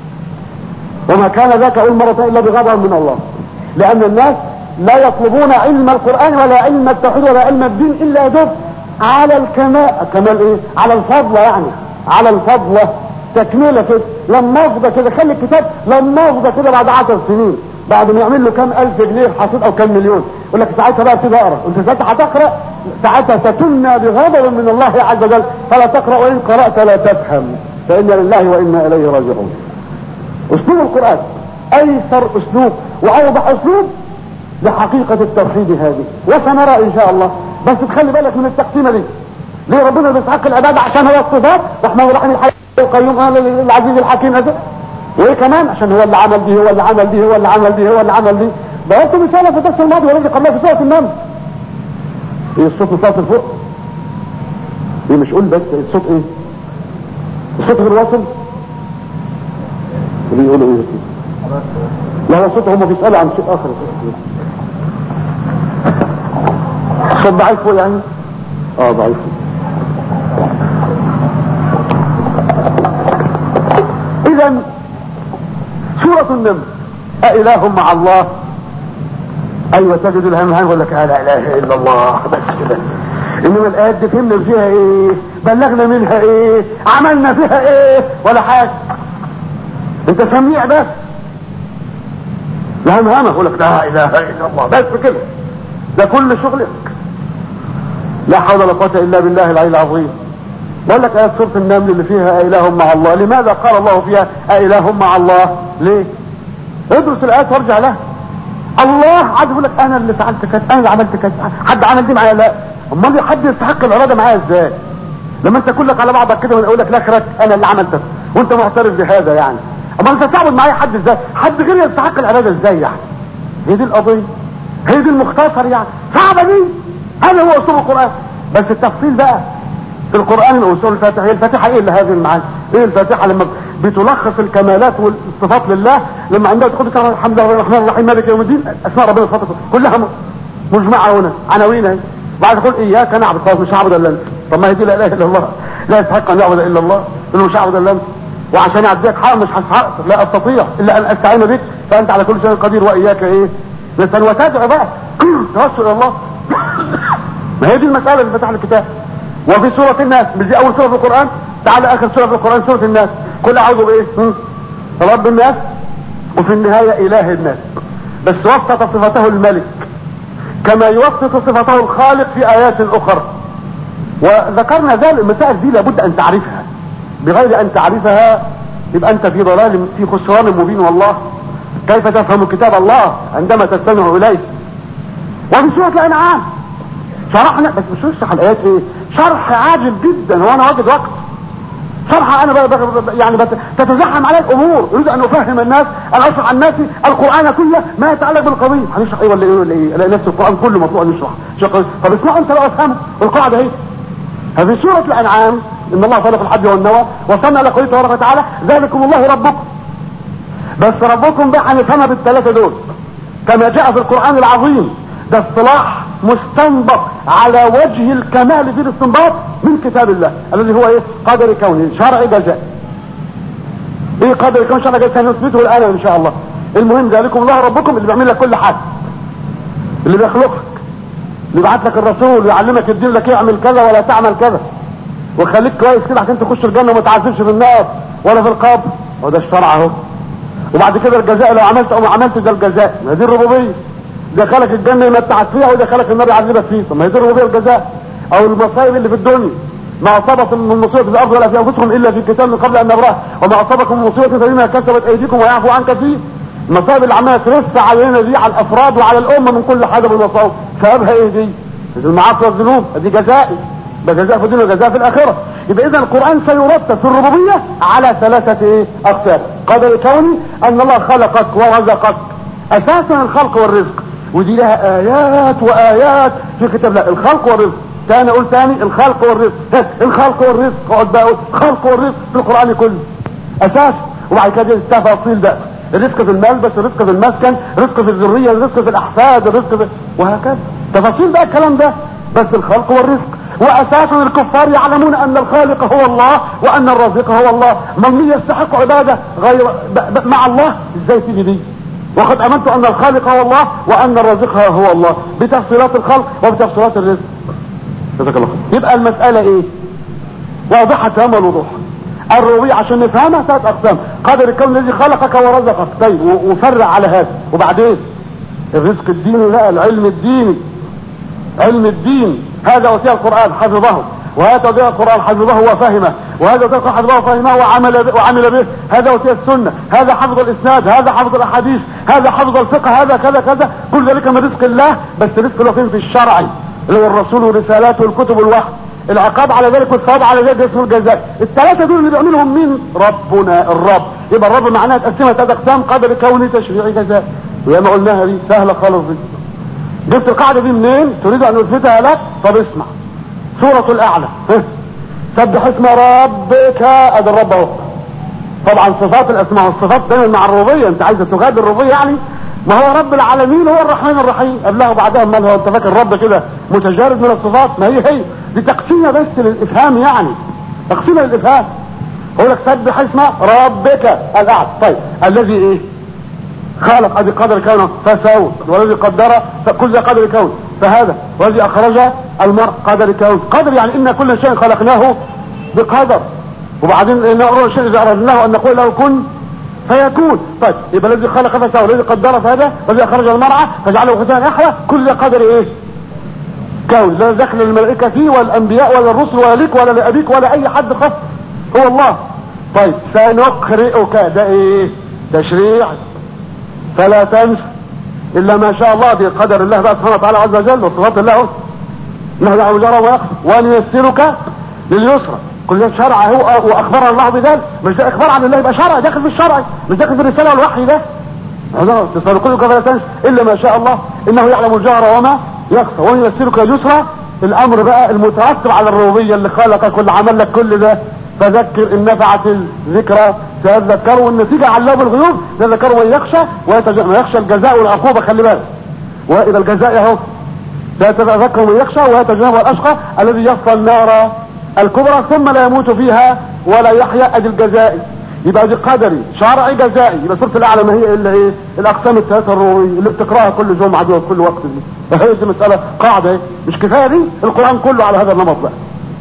وما كان ذاك اول مرة الا بغضب من الله لان الناس لا يطلبون علم القرآن ولا علم التوحيد ولا علم الدين الا يدب على الكمال كمال ايه على الفضل يعني على الفضلة تكملة كده لما افضى كده خلي الكتاب لما افضى كده بعد عشر سنين بعد ما يعمل له كام الف جنيه حصيل او كام مليون يقول لك ساعتها بقى ابتدي اقرا انت ساعتها هتقرا ساعتها ستمنى بغضب من الله عز وجل فلا تقرا وان قرات لا تفهم فان لله وانا اليه راجعون اسلوب القران ايسر اسلوب واوضح اسلوب لحقيقه التوحيد هذه وسنرى ان شاء الله بس تخلي بالك من التقسيمه دي ليه ربنا بيستحق العباده عشان هو الصفات رحمه الرحيم الحي القيوم العزيز الحكيم هذا وايه كمان عشان هو اللي عمل دي هو اللي عمل دي هو اللي عمل دي هو اللي عمل دي ضربت مثال في الدرس الماضي والذي قبله في سوره النمل ايه الصوت مصاصل فوق ايه مش قول بس الصوت ايه الصوت غير واصل بيقولوا ايه لا هو الصوت هم بيسالوا عن شيء اخر الصوت ضعيف فوق يعني اه ضعيف اذا سورة النمل أإله مع الله أيوة تجد الهمهان يقول لك لا إله إلا الله بس كده إنما الآيات دي فهمنا فيها إيه بلغنا منها إيه عملنا فيها إيه ولا حاجة أنت سميع بس الهمهانة يقول لك لا إله إلا الله بس كده ده كل شغلك لا حول ولا قوة إلا بالله العلي العظيم بقول لك آيات سورة النمل اللي فيها إله مع الله لماذا قال الله فيها إله مع الله ليه ادرس الآيات وارجع لها الله عايز يقول لك انا اللي فعلت كذا انا اللي عملت كذا حد عمل دي معايا لا امال حد يستحق الاراده معايا ازاي لما انت كلك على بعضك كده ويقول لك لا خرجت انا اللي عملت وانت معترف بهذا يعني اما انت تعبد معايا حد ازاي حد غير يستحق الاراده ازاي يعني هي دي القضيه هي دي المختصر يعني صعبه دي هذا هو اسلوب القران بس التفصيل بقى في القرآن وسورة الفاتحة هي الفاتحة ايه اللي هذه المعاني ايه الفاتحة لما بتلخص الكمالات والصفات لله لما عندها تقول لك الحمد لله الرحمن الرحيم مالك يوم الدين اسماء ربنا صفاته كلها مجمعة هنا عناوين اهي بعد تقول اياك نعبد خلاص مش هعبد الا انت طب ما هي دي لا اله الا الله لا يستحق ان يعبد الا الله انه مش هعبد الا انت وعشان اعديك حق مش هستحق لا استطيع الا ان استعين بك فانت على كل شيء قدير واياك ايه لسان وتدعو بقى توسل الى الله ما هي دي المسألة اللي فتح الكتاب وفي سورة الناس مش دي اول سورة في القرآن تعال اخر سورة في القرآن سورة الناس كل اعوذ بايه رب الناس وفي النهاية اله الناس بس وسط صفته الملك كما يوسط صفته الخالق في ايات اخرى وذكرنا ذلك المسائل دي لابد ان تعرفها بغير ان تعرفها يبقى انت في ضلال في خسران مبين والله كيف تفهم كتاب الله عندما تستمع اليه وفي سورة الانعام شرحنا بس مش نشرح الايات ايه شرح عاجل جدا وانا واجد وقت شرح انا بقى بقى يعني بت- تتزحم علي الامور اريد ان افهم الناس ان اشرح عن الناس القران كله ما يتعلق بالقضيه هنشرح ايه ولا ايه ولا ايه الاقي نفس القران كله مطلوب نشرح شرح. طب اسمعوا انت بقى افهموا القاعده اهي هذه سورة الأنعام إن الله خلق الحب والنوى وصلنا على قوله تبارك وتعالى ذلكم الله ربكم بس ربكم بقى هنفهمها بالثلاثة دول كما جاء في القرآن العظيم ده اصطلاح مستنبط على وجه الكمال في الاستنباط من كتاب الله الذي هو ايه قدر كونه شرع جزاء ايه قدر كونه شرع جزاء سنثبته الان ان شاء الله المهم ذلكم الله ربكم اللي بيعمل لك كل حاجه اللي بيخلقك اللي يبعت لك الرسول ويعلمك الدين لك اعمل كذا ولا تعمل كذا وخليك كويس كده عشان تخش الجنه وما تعذبش في النار ولا في القبر وده الشرع اهو وبعد كده الجزاء لو عملت او ما عملت ده الجزاء ما دي الربوبيه دخلك الجنه يمتعك فيها ودخلك النار يعذبك فيه طب ما هي دي الربوبيه والجزاء او المصايب اللي في الدنيا ما اصابكم من مصيبه في الارض ولا في انفسكم الا في كتاب من قبل ان نبراها وما اصابكم من مصيبه فبما كسبت ايديكم ويعفو عن كثير المصائب اللي عماله ترف علينا دي على الافراد وعلى الامه من كل حاجه بالمصائب سببها ايه دي؟ المعاصي والذنوب دي جزائي ده جزاء في الدنيا وجزاء في الاخره يبقى اذا القران سيرتب في الربوبيه على ثلاثه ايه اقسام قدر كوني ان الله خلقك ورزقك اساسا الخلق والرزق ودي لها ايات وايات في كتاب الله الخلق والرزق تاني اقول تاني الخلق والرزق ها، الخلق والرزق اقعد بقى أقول الخلق والرزق في القران كله اساس وبعد كده التفاصيل بقى الرزق في الملبس الرزق في المسكن الرزق في الذريه الرزق في الاحفاد الرزق في وهكذا تفاصيل بقى الكلام ده بس الخلق والرزق واساسا الكفار يعلمون ان الخالق هو الله وان الرازق هو الله من يستحق عباده غير ب... ب... مع الله ازاي تيجي دي وقد امنت ان الخالق هو الله وان الرازق هو الله بتفصيلات الخلق وبتفصيلات الرزق جزاك الله خير يبقى المساله ايه واضحه تمام الوضوح الربوبية عشان نفهمها ثلاث اقسام قدر الكون الذي خلقك ورزقك طيب و- وفرع على هذا وبعدين الرزق الديني لا العلم الديني علم الدين هذا وسيع القرآن حفظه وهذا وسيع القرآن حفظه وفهمه وهذا وسيع القرآن حفظه وفهمه وعمل به وعمل به هذا وسيع السنة هذا حفظ الإسناد هذا حفظ الأحاديث هذا حفظ الفقه هذا كذا كذا كل ذلك من رزق الله بس رزق له فين في الشرعي اللي هو الرسول ورسالاته والكتب والوحي العقاب على ذلك والثواب على ذلك اسمه الجزاء الثلاثة دول اللي بيعملهم مين ربنا الرب يبقى الرب معناها تقسمها ثلاث اقسام قدر كوني تشريعي جزاء ويا ما قلناها دي سهلة خالص دي جبت القاعدة دي منين تريد ان اثبتها لك طب اسمع سورة الاعلى ها. سبح اسم ربك ادي الرب اهو طبعا صفات الاسماء والصفات دايما مع الربوبيه انت عايز تغادر الربوبيه يعني ما هو رب العالمين هو الرحمن الرحيم قبلها وبعدها امال هو انت فاكر رب كده متجرد من الصفات ما هي هي دي تقسيمه بس للافهام يعني تقسيمه للافهام اقول لك سبح اسم ربك الاعلى طيب الذي ايه خلق ادي قدر كونه فسوى والذي قدر كل ذا قدر كون فهذا والذي اخرج المرء قدر كون قدر يعني ان كل شيء خلقناه بقدر وبعدين ان اول شيء اذا اردناه ان نقول له كن فيكون طيب يبقى الذي خلق فسوى والذي قدر فهذا والذي اخرج المرعى فجعله غثاء احلى كل ذا قدر ايه كون لا دخل الملائكه فيه والانبياء ولا الرسل ولا لك ولا لابيك ولا اي حد خاص هو الله طيب سنقرئك ده ايه تشريع فلا تنس الا ما شاء الله دي قدر الله بقى سبحانه وتعالى عز وجل وصفات الله اهو انه يعلم جرى ويخفى ونيسرك لليسرى كل ده شرع هو واخبرنا الله بذلك مش ده اخبار عن الله يبقى شرع داخل في الشرع مش داخل في الرساله والوحي ده تسألكلك فلا تنس الا ما شاء الله انه يعلم الجهر وما يخفى ونيسرك لليسرى الامر بقى المترتب على الربوبيه اللي خلقك واللي عمل لك كل ده فذكر ان نفعت الذكرى سيذكروا النتيجة علام الغيوب سيذكروا من يخشى ويخشى الجزاء والعقوبة خلي بالك واذا الجزاء اهو سيتذكر من يخشى ويتجنبها الاشقى الذي يصلى النار الكبرى ثم لا يموت فيها ولا يحيا ادي الجزاء يبقى دي قدري شرعي جزائي يبقى سوره الاعلى ما هي الا ايه الاقسام الثلاثه الروميه اللي بتقراها كل جمعه دي وكل وقت دي فهي دي مساله قاعده ايه مش كفايه دي القران كله على هذا النمط بقى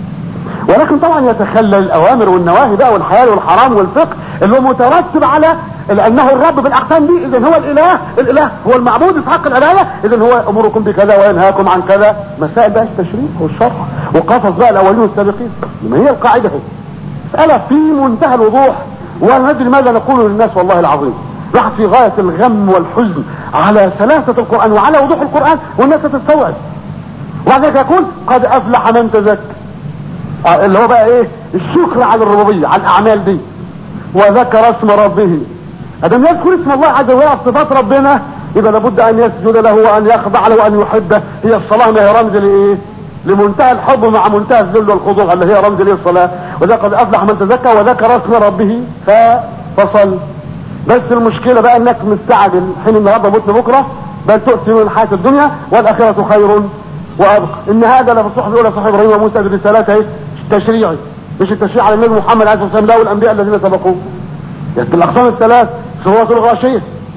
ولكن طبعا يتخلل الاوامر والنواهي بقى والحلال والحرام والفقه اللي هو مترتب على انه الرب بالاقسام دي اذا هو الاله الاله هو المعبود في حق العباده اذا هو امركم بكذا وينهاكم عن كذا مسائل بقى التشريع والشرع وقصص بقى الاولين والسابقين ما هي القاعده هي مساله في منتهى الوضوح ولا ندري ماذا نقول للناس والله العظيم راح في غايه الغم والحزن على سلاسه القران وعلى وضوح القران والناس تستوعب وبعد ذلك يقول قد افلح من تزكى اللي هو بقى ايه الشكر على الربوبيه على الاعمال دي وذكر اسم ربه ادم يذكر اسم الله عز وجل صفات ربنا يبقى لابد ان يسجد له وان يخضع له وان يحبه هي الصلاه ما هي رمز لايه لمنتهى الحب مع منتهى الذل والخضوع اللي هي رمز للصلاه وذا قد افلح من تزكى وذكر اسم ربه فصل بس المشكله بقى انك مستعجل حين النهارده موت بكره بل تؤثرون الحياه الدنيا والاخره خير وابقى ان هذا لفي الصحف الاولى صحيح ابراهيم وموسى برسالته تشريعي مش التشريع على النبي محمد عليه الصلاه والسلام لا والانبياء الذين سبقوه يعني الاقسام الثلاث سوره الغاشيه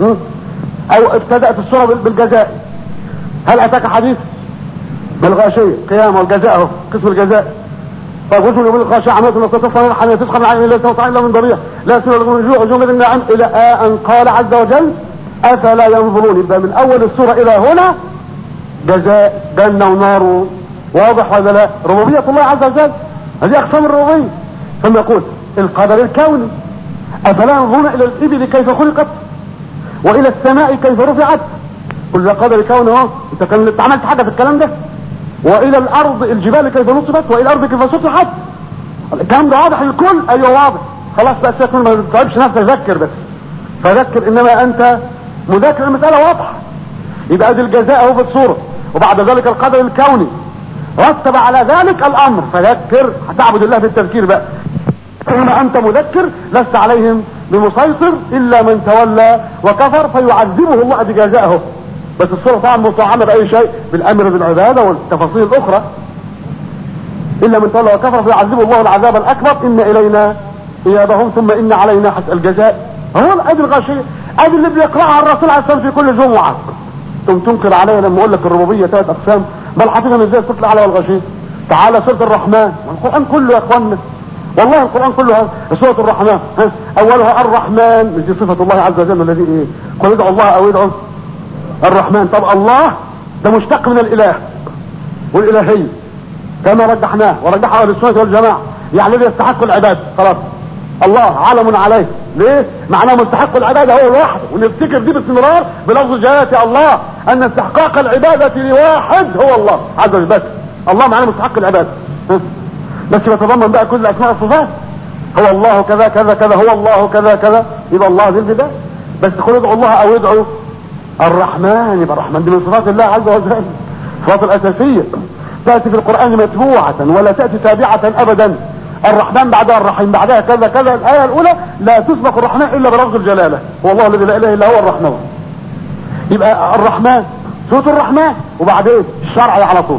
او ابتدات السوره بالجزاء هل اتاك حديث بالغاشيه قيام والجزاء اهو قسم الجزاء طيب وجه يوم الخاشع عملت ان تصفى نرحا تسخن من عين ليس وطعام الا من ضريع لا يسير لكم من جوع جمله النعم الى ان قال عز وجل افلا ينظرون يبقى من اول السوره الى هنا جزاء جنه ونار واضح ولا لا ربوبيه الله عز وجل هذه اقسام الربوبيه ثم يقول القدر الكوني افلا ينظرون الى الابل كيف خلقت والى السماء كيف رفعت كل ده قدر كوني اهو انت كان انت عملت حاجه في الكلام ده والى الارض الجبال كيف نصبت والى الارض كيف سطحت الكلام ده واضح للكل ايوه واضح خلاص بقى سيبك ما تتعبش نفسك ذكر بس فذكر انما انت مذاكر المساله واضحه يبقى ادي الجزاء اهو في الصوره وبعد ذلك القدر الكوني رتب على ذلك الامر فذكر هتعبد الله بالتذكير بقى انما انت مذكر لست عليهم بمسيطر الا من تولى وكفر فيعذبه الله بجزائه بس الصورة طبعا مطعمة بأي شيء بالأمر بالعبادة والتفاصيل الأخرى إلا من تولى وكفر فيعذبه الله العذاب الأكبر إن إلينا إيابهم ثم إن علينا حسب الجزاء هو أدي الغاشية أدي اللي بيقرأها الرسول عليه الصلاة في كل جمعة ثم تنكر عليا لما أقول لك الربوبية ثلاث أقسام بل حافظهم إزاي تطلع على والغاشية تعالى سورة الرحمن والقرآن كله يا إخواننا والله القرآن كله سورة الرحمن ها أولها الرحمن مش دي صفة الله عز وجل الذي إيه قل ادعوا الله أو ادعوا الرحمن طب الله ده مشتق من الاله والالهية كما رجحناه ورجحه اهل السنه والجماعه يعني الذي يستحق العباده خلاص الله علم عليه ليه معناه مستحق العباده هو لوحده ونفتكر دي باستمرار بلفظ جلاله الله ان استحقاق العباده لواحد هو الله عز وجل بس الله معناه مستحق العباده بس يتضمن بقى كل اسماء الصفات هو الله كذا كذا كذا هو الله كذا كذا يبقى الله ذي البدايه بس قل ادعوا الله او ادعوا الرحمن يبقى الرحمن دي من صفات الله عز وجل الصفات الاساسيه تاتي في القران متبوعه ولا تاتي تابعه ابدا الرحمن بعدها الرحيم بعدها كذا كذا الايه الاولى لا تسبق الرحمن الا بلفظ الجلاله هو الله الذي لا اله الا هو الرحمن يبقى الرحمن صوت الرحمن وبعدين الشرعي على طول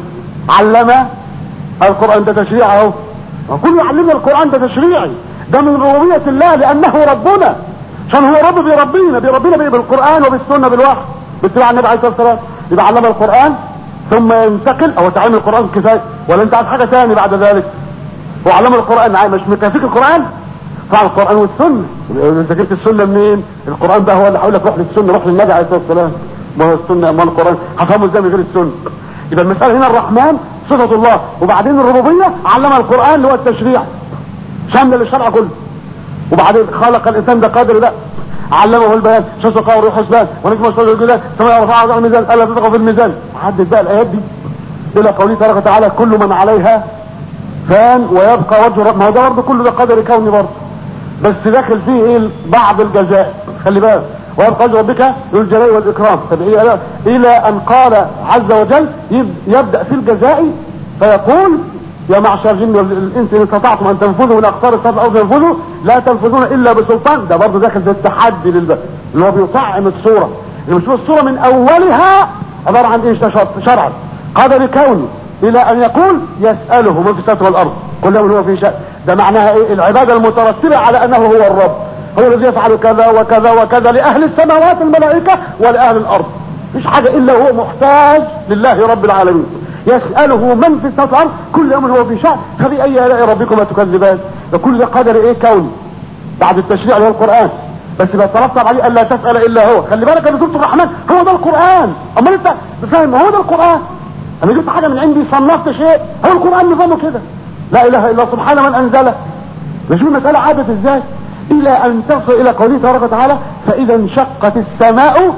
علم القران ده تشريع اهو كل يعلمنا القران ده تشريعي ده من ربوبيه الله لانه ربنا عشان هو رب بيربينا بيربينا بيه بالقران وبالسنه بالوحي باتباع النبي عليه الصلاه والسلام يبقى علم القران ثم ينتقل او تعلم القران كفايه ولا انت عايز حاجه ثانيه بعد ذلك هو علم القران مش مكافيك القران فعل القران والسنه انت جبت السنه منين القران بقى هو اللي هيقول لك روح للسنه روح للنبي عليه الصلاه والسلام ما هو السنه ما القران هفهمه ازاي من غير السنه يبقى المساله هنا الرحمن صفه الله وبعدين الربوبيه علم القران اللي هو التشريع شامل للشرع كله وبعدين خلق الانسان ده قادر لا علمه البيان شمس القمر والروح حسبان ونجم الشجر الجدال ثم يرفع على الميزان الا تطغوا في الميزان حدد بقى الايات دي الى قوله تبارك وتعالى كل من عليها فان ويبقى وجه رب ما هو ده برضه كله ده قدر كوني برضه بس داخل فيه ايه بعض الجزاء خلي بالك ويبقى وجه ربك ذو الجلال والاكرام طب إيه الى ان قال عز وجل يبدا في الجزاء فيقول يا معشر الجن والانس ان استطعتم ان تنفذوا من اقطار السماء الارض ينفذوا لا تنفذون الا بسلطان ده برضه داخل في التحدي للباب اللي هو بيطعم الصوره اللي مش الصوره من اولها عباره عن ايش شرعا قدر كوني الى ان يقول يساله من في السماء والارض كل يوم هو في شأن ده معناها ايه العباده المترتبه على انه هو الرب هو الذي يفعل كذا وكذا وكذا لاهل السماوات الملائكه ولاهل الارض مش حاجه الا هو محتاج لله رب العالمين يسأله من في السماء والارض كل يوم هو في شأن فبأي آلاء ربكما تكذبان وكل ده قدر ايه كوني بعد التشريع اللي هو القرآن بس يبقى ترتب عليه الا تسأل الا هو خلي بالك انا سورة الرحمن هو ده القرآن امال انت فاهم هو ده القرآن انا جبت حاجة من عندي صنفت شيء هو القرآن نظامه كده لا اله الا سبحان من انزله بشوف المسألة عادت ازاي الى ان تصل الى قوله تبارك وتعالى فاذا انشقت السماء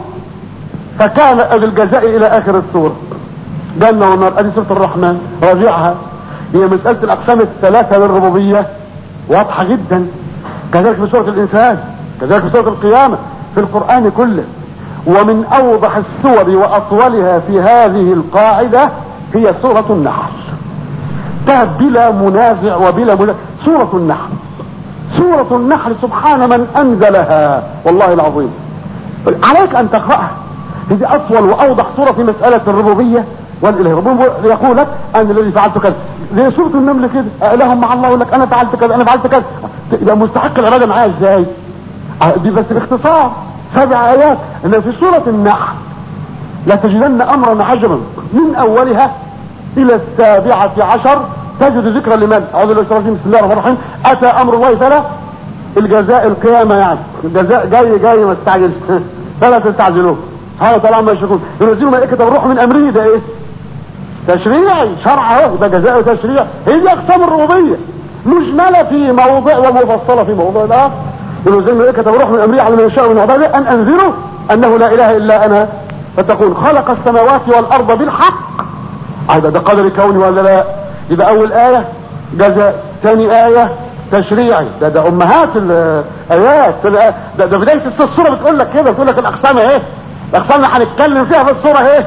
فكان الجزاء الى اخر السورة جنة ونار ادي سورة الرحمن راجعها هي مسألة الأقسام الثلاثة للربوبية واضحة جدا كذلك في سورة الإنسان كذلك في سورة القيامة في القرآن كله ومن أوضح السور وأطولها في هذه القاعدة هي سورة النحل انتهت بلا منازع وبلا منازع سورة النحل سورة النحل سبحان من أنزلها والله العظيم عليك أن تقرأها هذه أطول وأوضح سورة في مسألة الربوبية والإله ربهم يقول لك أنا الذي فعلت كذا زي سورة النمل كده إلههم مع الله يقول لك أنا فعلت كذا أنا فعلت كذا يبقى مستحق العبادة معايا إزاي؟ دي بس باختصار سبع آيات إن في سورة النحل لا تجدن أمرا عجبا من أولها إلى السابعة عشر تجد ذكرا لمن أعوذ بالله بسم الله الرحمن الرحيم أتى أمر الله فلا الجزاء القيامة يعني الجزاء جاي جاي ما تستعجلش فلا تستعجلوه سبحانه وتعالى عما يشركون ينزل ملائكة الروح من أمره ده إيه؟ تشريعي شرع اهو ده جزاء وتشريع هي دي أقسام الربوبية مجملة في موضع ومفصلة في موضوع الآخر ينزل ملائكة الروح من أمره على من يشاء من عباده أن أنذروا أنه لا إله إلا أنا فتقول خلق السماوات والأرض بالحق هذا ده قدر كوني ولا لا يبقى أول آية جزاء ثاني آية تشريعي ده ده امهات الايات ده, ده بدايه الصوره بتقول لك كده بتقول لك الاقسام اهي الاقسام اللي هنتكلم فيها في الصوره اهي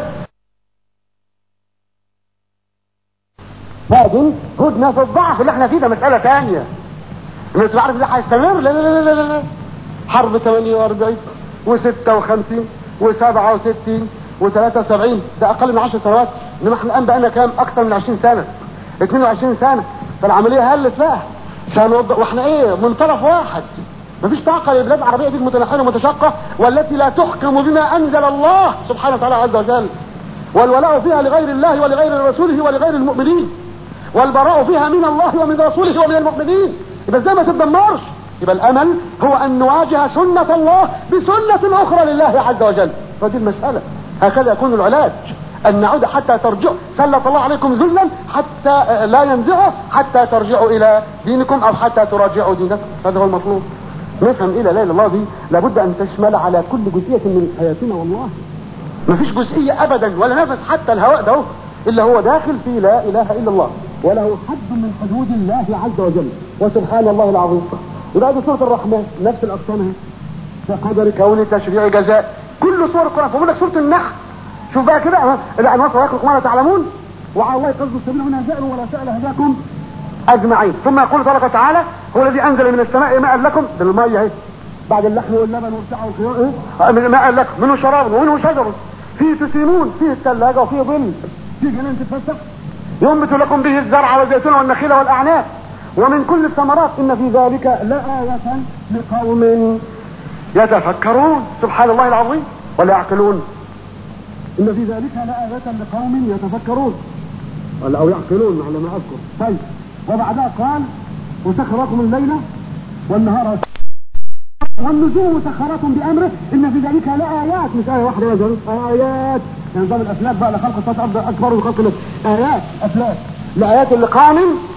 بعدين هدنا في الضعف اللي احنا فيه ده مساله ثانيه الناس عارف ده هيستمر لا لا لا لا لا حرب 48 و56 و67 و73 ده اقل من 10 سنوات انما احنا الان بقالنا كام اكثر من 20 سنه 22 سنه فالعمليه هلت بقى سنوض... واحنا ايه من طرف واحد مفيش طاقة للبلاد العربية دي المتنحنة ومتشقة والتي لا تحكم بما انزل الله سبحانه وتعالى عز وجل والولاء فيها لغير الله ولغير رسوله ولغير المؤمنين والبراء فيها من الله ومن رسوله ومن المؤمنين يبقى ازاي ما تتدمرش يبقى الامل هو ان نواجه سنة الله بسنة اخرى لله عز وجل فدي المسألة هكذا يكون العلاج ان نعود حتى ترجعوا سلط الله عليكم ذلا حتى لا ينزعه حتى ترجعوا الى دينكم او حتى تراجعوا دينكم هذا هو المطلوب نفهم ايه لا اله الا الله دي لابد ان تشمل على كل جزئية من حياتنا والله ما فيش جزئية ابدا ولا نفس حتى الهواء ده الا هو داخل في لا اله الا الله وله حد من حدود الله عز وجل وسبحان الله العظيم يبقى دي سورة الرحمن نفس الاقسام كقدر كون تشريع جزاء كل سور القرآن فبقول لك سورة النحل شوف بقى كده لا نصر يخلق ما لا تعلمون وعلى الله قصد السبيل هنا جاء ولا سأل هداكم اجمعين ثم يقول تبارك وتعالى هو الذي انزل من السماء ماء لكم بالمية اهي بعد اللحم واللبن والسعة والخيار ماء لكم منه شراب ومنه شجر فيه تسيمون فيه الثلاجة وفيه ظل فيه جنان تتفسح ينبت لكم به الزرع والزيتون والنخيل والاعناب ومن كل الثمرات ان في ذلك لآية لقوم يتفكرون سبحان الله العظيم ولا يعقلون ان في ذلك لآية لقوم يتفكرون ولا او يعقلون على ما اذكر طيب وبعدها قال وسخر لكم الليل والنهار والنجوم مسخرات بامره ان في ذلك لآيات مش آية واحدة يا جماعة آيات يعني نظام الافلاك بقى لخلق السماوات والارض اكبر من خلق الناس آيات افلاك لآيات لقوم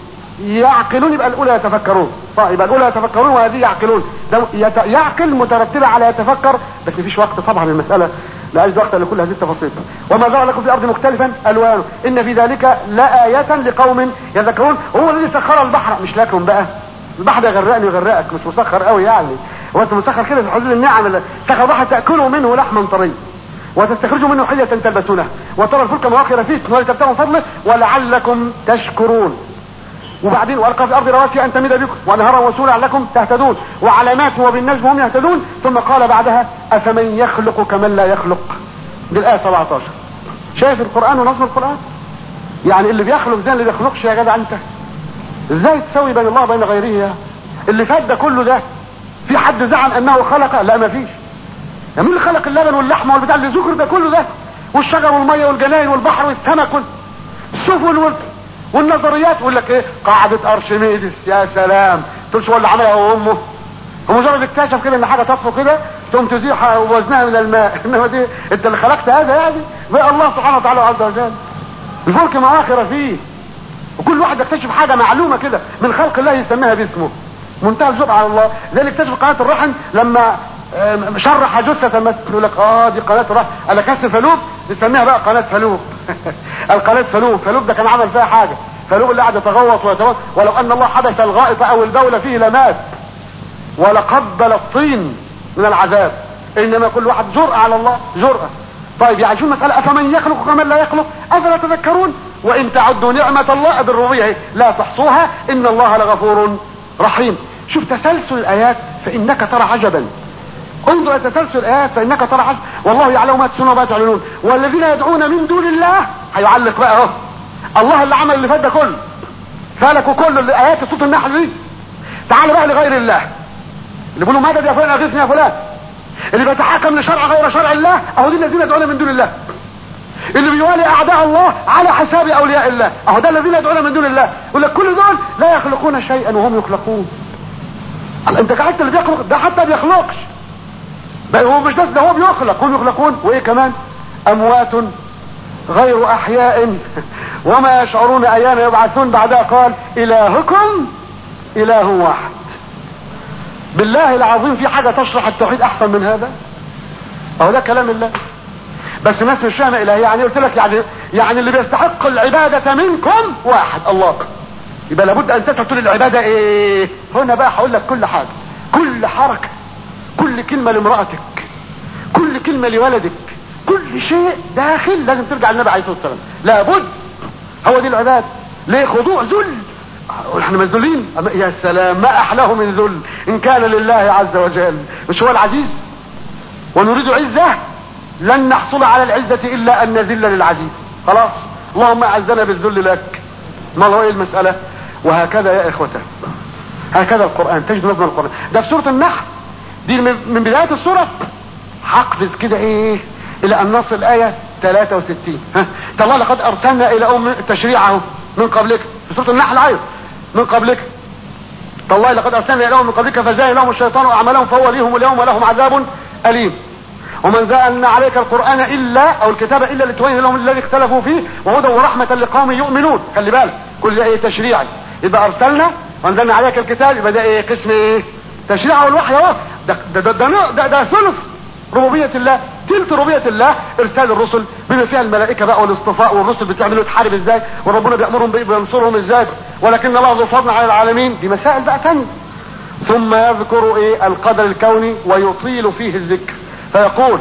يعقلون يبقى الاولى يتفكرون طيب يبقى الاولى يتفكرون وهذه يعقلون ده يت... يعقل مترتبه على يتفكر بس مفيش وقت طبعا المساله لا أجد وقت لكل هذه التفاصيل وما ذرى لكم في الأرض مختلفا ألوانه إن في ذلك لآية لقوم يذكرون هو الذي سخر البحر مش لكم بقى البحر يغرقني ويغرقك مش مسخر قوي يعني هو انت مسخر كده في حدود النعم اللي سخر البحر تأكلوا منه لحما طري وتستخرجوا منه حية تلبسونها وترى الفلك مواخر فيه ولتبتغوا فضله ولعلكم تشكرون وبعدين والقى في الارض رواسي ان تمد بكم وانهارا وسولا لعلكم تهتدون وعلامات وبالنجم هم يهتدون ثم قال بعدها افمن يخلق كمن لا يخلق دي الايه 17 شايف القران ونص القران يعني اللي بيخلق زي اللي بيخلقش يا جدع انت ازاي تسوي بين الله وبين غيره يا اللي فات ده كله ده في حد زعم انه خلق لا ما فيش يا مين اللي خلق اللبن واللحمه والبتاع اللي ذكر ده كله ده والشجر والميه والجناين والبحر والسمك والسفن وال... والنظريات يقول لك ايه قاعدة ارشميدس يا سلام تقولش هو اللي عملها هو امه هو مجرد اكتشف كده ان حاجة تطفو كده تقوم تزيح وزنها من الماء انما دي انت اللي خلقت هذا يعني بقى الله سبحانه وتعالى عز وجل الفلك مواخر فيه وكل واحد يكتشف حاجة معلومة كده من خلق الله يسميها باسمه منتهى الجرأة على الله زي اللي اكتشف قناة الرحم لما شرح جثة ما يقول لك اه دي قناة الرحم قال لك فلوب نسميها بقى قناة فلوب القناة فلوب فلوب ده كان عمل فيها حاجة فلو اللي قاعد يتغوط ويتغوط ولو ان الله حبس الغائط او البول فيه لمات ولقبل الطين من العذاب انما كل واحد جرأة على الله جرأة طيب يعني شو المسألة افمن يخلق كمن لا يخلق افلا تذكرون وان تعدوا نعمة الله بالربوبية لا تحصوها ان الله لغفور رحيم شوف تسلسل الايات فانك ترى عجبا انظر تسلسل الايات فانك ترى عجبا والله يعلم ما تسنون وما تعلنون والذين يدعون من دون الله هيعلق بقى اهو الله اللي عمل اللي فات ده كله فلكوا كل الايات صوت النحل دي تعال بقى لغير الله اللي بيقولوا مدد يا فلان اغثني يا فلان اللي بيتحكم لشرع غير شرع الله اهو دي الذين يدعون من دون الله اللي بيوالي اعداء الله على حساب اولياء الله اهو ده الذين يدعون من دون الله يقول لك كل دول لا يخلقون شيئا وهم يخلقون انت قعدت اللي بيخلق ده حتى بيخلقش بل هو مش بس ده هو بيخلق هم يخلقون وايه كمان اموات غير احياء وما يشعرون ايان يبعثون بعدها قال الهكم اله واحد بالله العظيم في حاجة تشرح التوحيد احسن من هذا اهو ده كلام الله بس الناس مش فاهمه الهي يعني قلت لك يعني يعني اللي بيستحق العبادة منكم واحد الله يبقى لابد ان تسأل تقول العبادة ايه هنا بقى هقول لك كل حاجة كل حركة كل كلمة لامرأتك كل كلمة لولدك كل شيء داخل لازم ترجع للنبي عليه الصلاة والسلام لابد هو دي العبادة ليه خضوع ذل احنا مذلولين يا سلام ما احلاه من ذل ان كان لله عز وجل مش هو العزيز ونريد عزة لن نحصل على العزة الا ان نذل للعزيز خلاص اللهم اعزنا بالذل لك ما هو ايه المسألة وهكذا يا اخوته هكذا القرآن تجد نظم القرآن ده في سورة النحل دي من بداية السورة هقفز كده ايه الى ان نصل الايه 63 ها تالله لقد ارسلنا الى ام تشريعه من قبلك في سوره النحل ايضا من قبلك تالله لقد ارسلنا الى ام من قبلك فزين لهم الشيطان اعمالهم فهو ليهم اليوم ولهم عذاب اليم ومن زالنا عليك القرآن إلا أو الكتاب إلا لتبين لهم الذي اختلفوا فيه وهدى ورحمة لقوم يؤمنون خلي بالك كل ده إيه تشريعي يبقى أرسلنا وأنزلنا عليك الكتاب يبقى ده إيه قسم إيه تشريع والوحي اهو ده ده ده, ده, ده, ده ثلث ربوبية الله تلت ربوبية الله ارسال الرسل بما فيها الملائكة بقى والاصطفاء والرسل بتعملوا تحارب ازاي وربنا بيأمرهم بينصرهم ازاي ولكن الله ذو فضل على العالمين دي مسائل بقى تانية ثم يذكر ايه القدر الكوني ويطيل فيه الذكر فيقول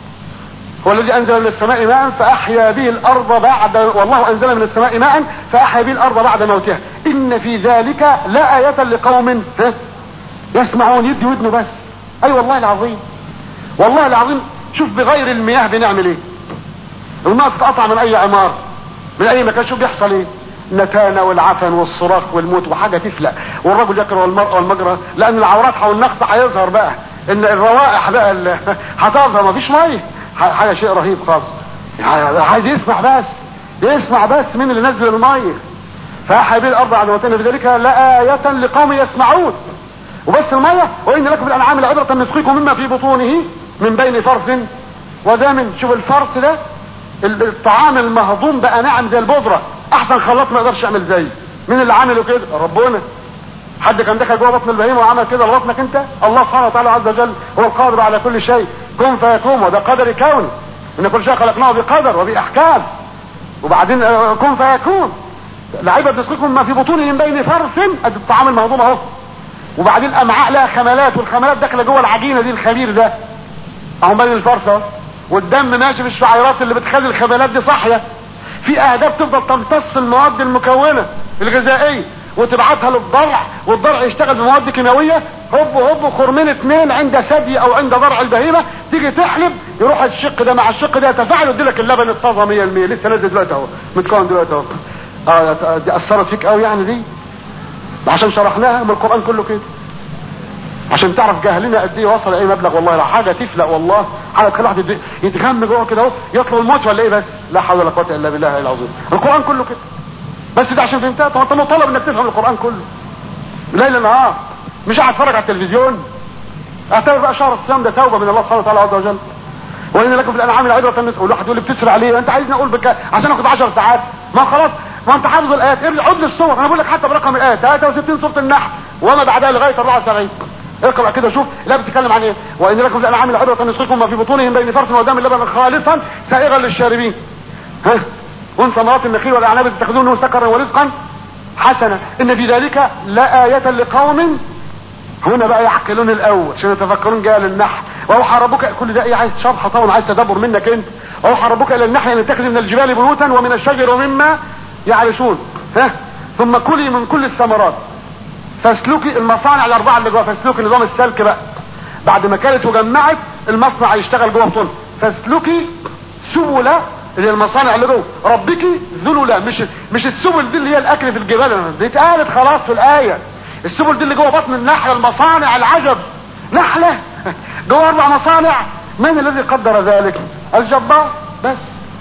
هو الذي انزل من السماء ماء فاحيا به الارض بعد والله انزل من السماء ماء فاحيا به الارض بعد موتها ان في ذلك لآية لقوم ها يسمعون يدي ودنه بس اي أيوة والله العظيم والله العظيم شوف بغير المياه بنعمل ايه الماء تتقطع من اي عمار من اي مكان شوف بيحصل ايه نتانة والعفن والصراخ والموت وحاجة تفلق والرجل يكره والمرأة والمجرى لان العورات والنقص هيظهر بقى ان الروائح بقى هتظهر مفيش ميه حاجة شيء رهيب خالص يعني عايز يسمع بس يسمع بس مين اللي نزل الميه فاحيا به الارض على موتنا بذلك لآية لقوم يسمعون وبس الميه وان لكم الانعام لعبرة نسقيكم مما في بطونه من بين فرث ودم شوف الفرث ده الطعام المهضوم بقى ناعم زي البودرة احسن خلاط ما يقدرش يعمل زيه مين اللي عامله كده ربنا حد كان دخل جوه بطن البهيمه وعمل كده لبطنك انت الله سبحانه وتعالى عز وجل هو القادر على كل شيء كن فيكون وده قدر كوني ان كل شيء خلقناه بقدر وباحكام وبعدين كن فيكون لعيبه تسقيكم ما في بطونه من بين فرث ادي الطعام المهضوم اهو وبعدين الامعاء لها خملات والخملات داخله جوه العجينه دي الخمير ده اهو بين الفرثه والدم ماشي في الشعيرات اللي بتخلي الخملات دي صاحيه في اهداف تفضل تمتص المواد المكونه الغذائيه وتبعتها للضرع والضرع يشتغل بمواد كيماويه هوب هوب خرمين اتنين عند ثدي او عند ضرع البهيمه تيجي تحلب يروح الشق ده مع الشق ده يتفاعل ويدي لك اللبن الطازه 100% لسه نازل دلوقتي اهو متكون دلوقتي اهو اه دي اثرت فيك قوي يعني دي عشان شرحناها من القران كله كده عشان تعرف جهلنا قد ايه وصل اي مبلغ والله لا حاجه تفلق والله حاجه تخلي واحد يتغم جوه كده اهو يطلب الموت ولا ايه بس لا حول ولا قوه الا بالله العظيم القران كله كده بس ده عشان فهمتها طب انت مطالب انك تفهم القران كله ليل نهار مش قاعد اتفرج على التلفزيون اعتبر بقى شهر الصيام ده توبه من الله سبحانه وتعالى عز وجل وان لكم في الانعام العبره الناس والواحد يقول لي بتسرع ليه انت عايزني اقول بك عشان اخد 10 ساعات ما خلاص ما انت حافظ الايات ارجع عد للصور انا بقول لك حتى برقم الايه 63 سوره النحل وما بعدها لغايه 74 اقرا كده شوف لا بتتكلم عن ايه وان لكم في الانعام العبره نسقيكم ما في بطونهم بين فرث ودم لبنا خالصا سائغا للشاربين ها وان ثمرات النخيل والاعناب تتخذونه سكرا ورزقا حسنة ان في ذلك لا آية لقوم هنا بقى يعقلون الاول عشان يتفكرون جاء للنحل واوحى ربك كل ده ايه عايز شرح طبعا عايز تدبر منك انت واوحى ربك الى النحل ان اتخذ من الجبال بيوتا ومن الشجر ومما يعرشون ها ثم كلي من كل الثمرات فاسلكي المصانع الاربعه اللي جوه فاسلكي نظام السلك بقى بعد ما كانت وجمعت المصنع يشتغل جوه بطن فاسلكي سبل اللي هي المصانع اللي جوه ربك ذللا مش مش السبل دي اللي هي الاكل في الجبال دي اتقالت خلاص في الايه السبل دي اللي جوه بطن النحله المصانع العجب نحله جوه اربع مصانع من الذي قدر ذلك الجبار بس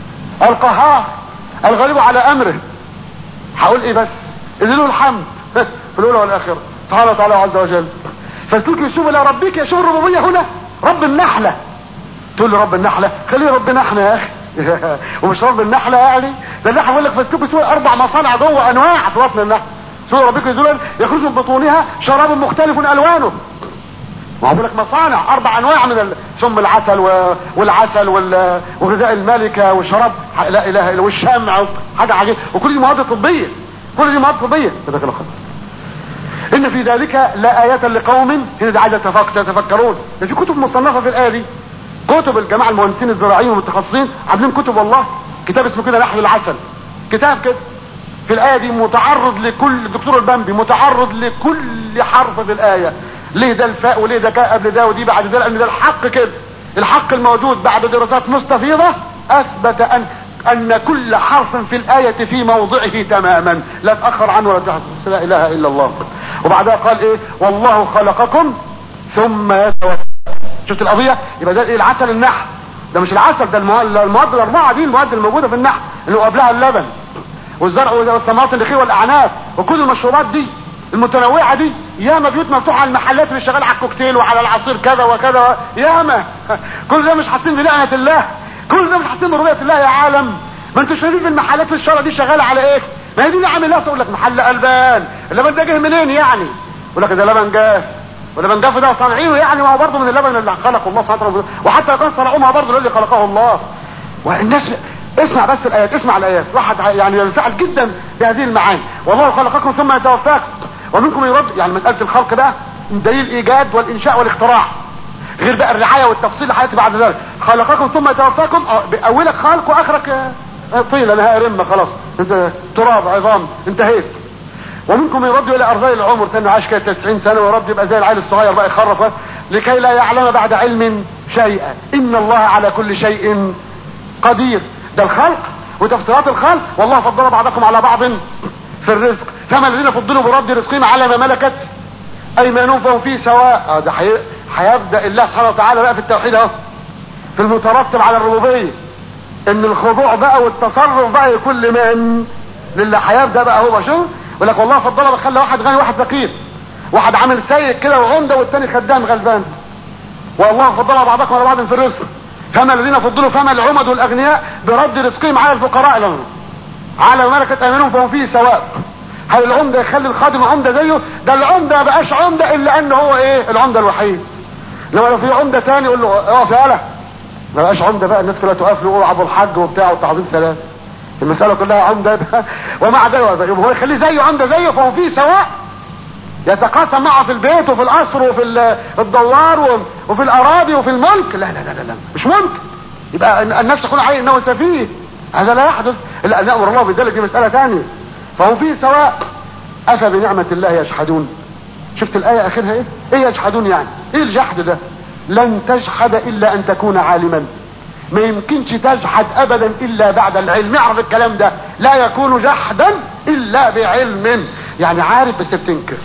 القهار الغالب على امره هقول ايه بس اللي له الحمد في الاولى والاخره سبحانه وتعالى عز وجل فاسلكي سبل ربك يا شوف الربوبيه هنا رب النحله تقول لي رب النحله خليه رب نحله يا اخي ومش رب النحله يعني ده النحله بيقول لك فاسلكي سبل اربع مصانع جوه انواع في بطن النحله سبل ربك ذلل يخرج من بطونها شراب مختلف الوانه ما هو بيقول لك مصانع اربع انواع من سم العسل و... والعسل وال... وغذاء الملكه والشراب لا اله الا والشمع حاجه عجيبه وكل دي مواد طبيه كل دي مواد طبيه جزاك الله خير ان في ذلك لا آية لقوم هنا دي عايزة تتفكرون ده في كتب مصنفة في الآية دي كتب الجماعة المهندسين الزراعيين والمتخصصين عاملين كتب والله كتاب اسمه كده نحل العسل كتاب كده في الآية دي متعرض لكل الدكتور البنبي متعرض لكل حرف في الآية ليه ده الفاء وليه ده كاء قبل ده ودي بعد ده لأن ده الحق كده الحق الموجود بعد دراسات مستفيضة أثبت أن ان كل حرف في الآية في موضعه تماما لا تأخر عنه ولا تحدث لا اله الا الله وبعدها قال ايه والله خلقكم ثم يتوفى شفت القضية يبقى ده ايه العسل النحل ده مش العسل ده المواد, المواد الاربعة دي المواد الموجودة في النحل اللي قبلها اللبن والزرع والثمرات النخيل والاعناب وكل المشروبات دي المتنوعة دي ياما بيوت مفتوحة على المحلات اللي شغال على الكوكتيل وعلى العصير كذا وكذا ياما كل ده مش حاسين بنعمة الله كل ده مش حاسين برؤية الله يا عالم ما انتوا شايفين المحلات الشارع دي شغالة على ايه ما هي دي نعم الله يقول لك محل البان اللبن ده جه منين يعني يقول لك ده لبن جاف ولبن جاف ده صانعينه يعني ما هو برضه من اللبن اللي خلقه الله سبحانه وتعالى وحتى كان صنعوها برضه الذي خلقه الله والناس اسمع بس الايات اسمع الايات واحد يعني ينفعل جدا بهذه المعاني والله خلقكم ثم يتوفاكم ومنكم يرد يعني مسألة الخلق ده دليل الايجاد والانشاء والاختراع غير بقى الرعاية والتفصيل اللي هياتي بعد ذلك خلقكم ثم يتوفاكم اولك خلق واخرك طيلة نهاية رمة خلاص انت تراب عظام انتهيت ومنكم يرد الى ارذل العمر تاني عاش كده 90 سنة ويرد يبقى زي العيل الصغير بقى يخرف لكي لا يعلم بعد علم شيئا ان الله على كل شيء قدير ده الخلق وتفسيرات الخلق والله فضل بعضكم على بعض في الرزق فما الذين فضلوا برد رزقهم على ما ملكت ايمانهم فهم فيه سواء اه ده هيبدا الله سبحانه وتعالى بقى في التوحيد اهو في المترتب على الربوبيه ان الخضوع بقى والتصرف بقى يكون لمن للي هيبدا بقى هو شوف يقول لك والله فضل بخلى واحد غني واحد فقير واحد عامل سيد كده وعمده والتاني خدام غلبان والله فضل بعضكم على بعض في الرزق فما الذين فضلوا فما العمد والاغنياء برد رزقهم على الفقراء لهم على ملكة ايمانهم فهم فيه سواء هل العمدة يخلي الخادم عمدة زيه ده العمدة ما بقاش عمدة الا ان هو ايه العمدة الوحيد لما لو في عمدة تاني يقول له اقف يا اله ما بقاش عمدة بقى الناس كلها تقف له يقول ابو الحج وبتاع وتعظيم سلام المسألة كلها عمدة ومع ذلك هو يخليه زيه عمدة زيه فهو فيه سواء يتقاسم معه في البيت وفي القصر وفي الدوار وفي الاراضي وفي الملك لا لا لا لا مش ممكن يبقى الناس تقول عليه انه سفيه هذا لا يحدث الا ان يامر الله بذلك دي مساله ثانيه فهو فيه سواء افبنعمه الله يجحدون شفت الايه اخرها ايه ايه يجحدون يعني ايه الجحد ده لن تجحد الا ان تكون عالما ما يمكنش تجحد ابدا الا بعد العلم اعرف الكلام ده لا يكون جحدا الا بعلم يعني عارف بس بتنكر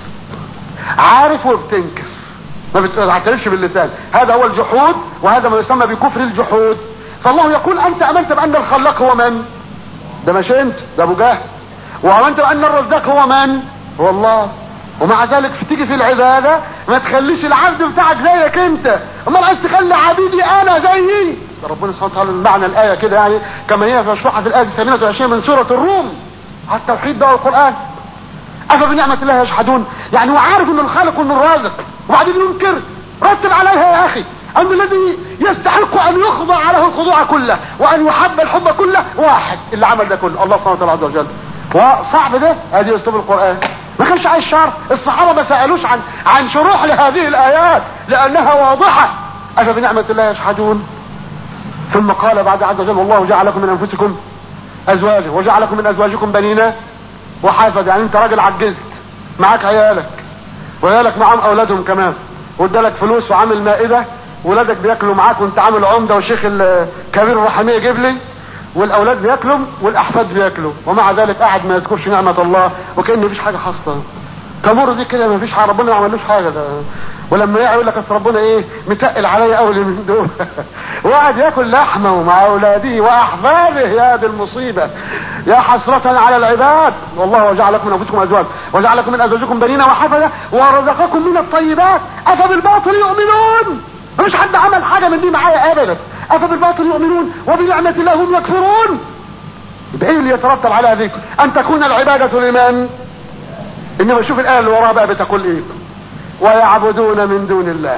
عارف وبتنكر ما بتعترفش باللسان هذا هو الجحود وهذا ما يسمى بكفر الجحود فالله يقول انت امنت بان الخلاق هو من ده مش انت ده ابو جهل وامنت بان الرزاق هو من هو الله ومع ذلك تيجي في العبادة ما تخليش العبد بتاعك زيك انت امال عايز تخلي عبيدي انا زيي ده ربنا سبحانه وتعالى معنى الايه كده يعني كما هي مشروحه في الايه 28 من سوره الروم على التوحيد ده والقران افبنعمة الله يجحدون يعني هو عارف ان الخالق وان الرازق وبعدين ينكر رتب عليها يا اخي ان الذي يستحق ان يخضع له الخضوع كله وان يحب الحب كله واحد اللي عمل ده كله الله سبحانه وتعالى عز وجل وصعب ده ادي اسلوب القرآن ما كانش عايز شرح الصحابة ما سألوش عن عن شروح لهذه الآيات لأنها واضحة أفبنعمة الله يجحدون ثم قال بعد عز وجل والله جعل لكم من أنفسكم أزواجا وجعلكم من أزواجكم بنينا وحافظ يعني أنت راجل عجزت معاك عيالك وعيالك معاهم أولادهم كمان وادالك فلوس وعامل مائدة ولادك بياكلوا معاك وانت عامل عمده وشيخ الكبير الرحميه يجيب لي والاولاد بياكلوا والاحفاد بياكلوا ومع ذلك قاعد ما يذكرش نعمه الله وكان مفيش حاجه حاصله تمر دي كده مفيش حاجه ربنا ما عملوش حاجه ده ولما يقع يقول لك اصل ربنا ايه متقل عليا قوي من دول وقعد ياكل لحمه مع اولاده واحفاده يا دي المصيبه يا حسرة على العباد والله وجعلكم من انفسكم ازواج وجعلكم من ازواجكم بنين وحفظة ورزقكم من الطيبات افبالباطل يؤمنون مش حد عمل حاجة من دي معايا ابدا افبالباطل يؤمنون وبنعمة الله هم يكفرون يبقى ايه اللي يترتب على ذلك ان تكون العبادة لمن انما شوف الايه اللي وراها بقى بتقول ايه ويعبدون من دون الله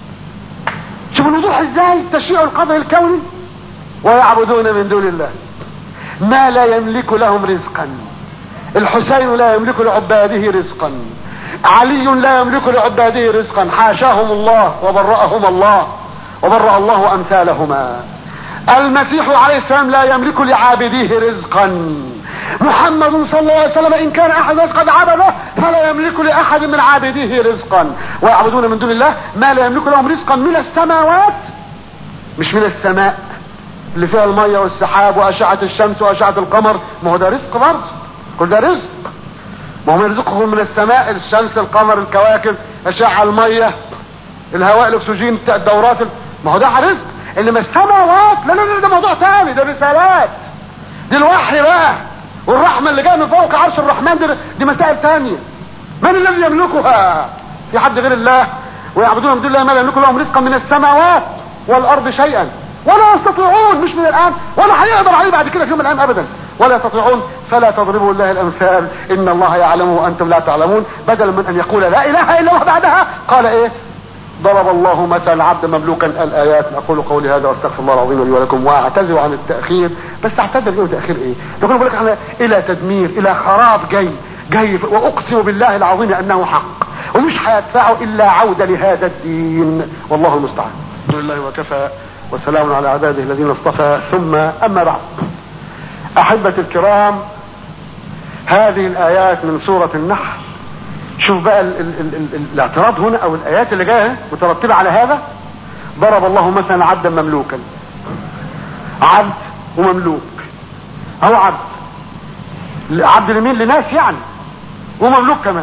شوف الوضوح ازاي تشريع القدر الكوني ويعبدون من دون الله ما لا يملك لهم رزقا الحسين لا يملك لعباده رزقا علي لا يملك لعباده رزقا حاشاهم الله وبرأهم الله وبرأ الله امثالهما المسيح عليه السلام لا يملك لعابديه رزقا محمد صلى الله عليه وسلم ان كان احد قد عبده فلا يملك لاحد من عابديه رزقا ويعبدون من دون الله ما لا يملك لهم رزقا من السماوات مش من السماء اللي فيها المية والسحاب واشعة الشمس واشعة القمر ما هو ده رزق برضه كل ده رزق ما هو يرزقهم من السماء الشمس القمر الكواكب اشعة المية الهواء الاكسجين الدورات ما هو ده رزق انما السماوات لا لا لا ده موضوع ثاني ده رسالات دي الوحي بقى والرحمة اللي جايه من فوق عرش الرحمن دي, دي مسائل ثانية من الذي يملكها في حد غير الله ويعبدون من دون الله ما لا يملك لهم رزقا من السماوات والارض شيئا ولا يستطيعون مش من الان ولا هيقدر عليه بعد كده في يوم من الايام ابدا ولا يستطيعون فلا تضربوا الله الامثال ان الله يعلم وانتم لا تعلمون بدلا من ان يقول لا اله الا الله بعدها قال ايه ضرب الله مثل العبد مملوكا الايات اقول قولي هذا واستغفر الله العظيم لي ولكم واعتذر عن التاخير بس اعتذر ايه تاخير ايه يقول بقول لك احنا الى تدمير الى خراب جاي جاي واقسم بالله العظيم انه حق ومش هيدفعه الا عوده لهذا الدين والله المستعان الحمد لله وكفى وسلام على عباده الذين اصطفى ثم اما بعد احبة الكرام هذه الايات من سورة النحل شوف بقى ال ال ال ال الاعتراض هنا او الايات اللي جايه مترتبة على هذا ضرب الله مثلا عبدا مملوكا عبد ومملوك هو عبد عبد لمين لناس يعني ومملوك كمان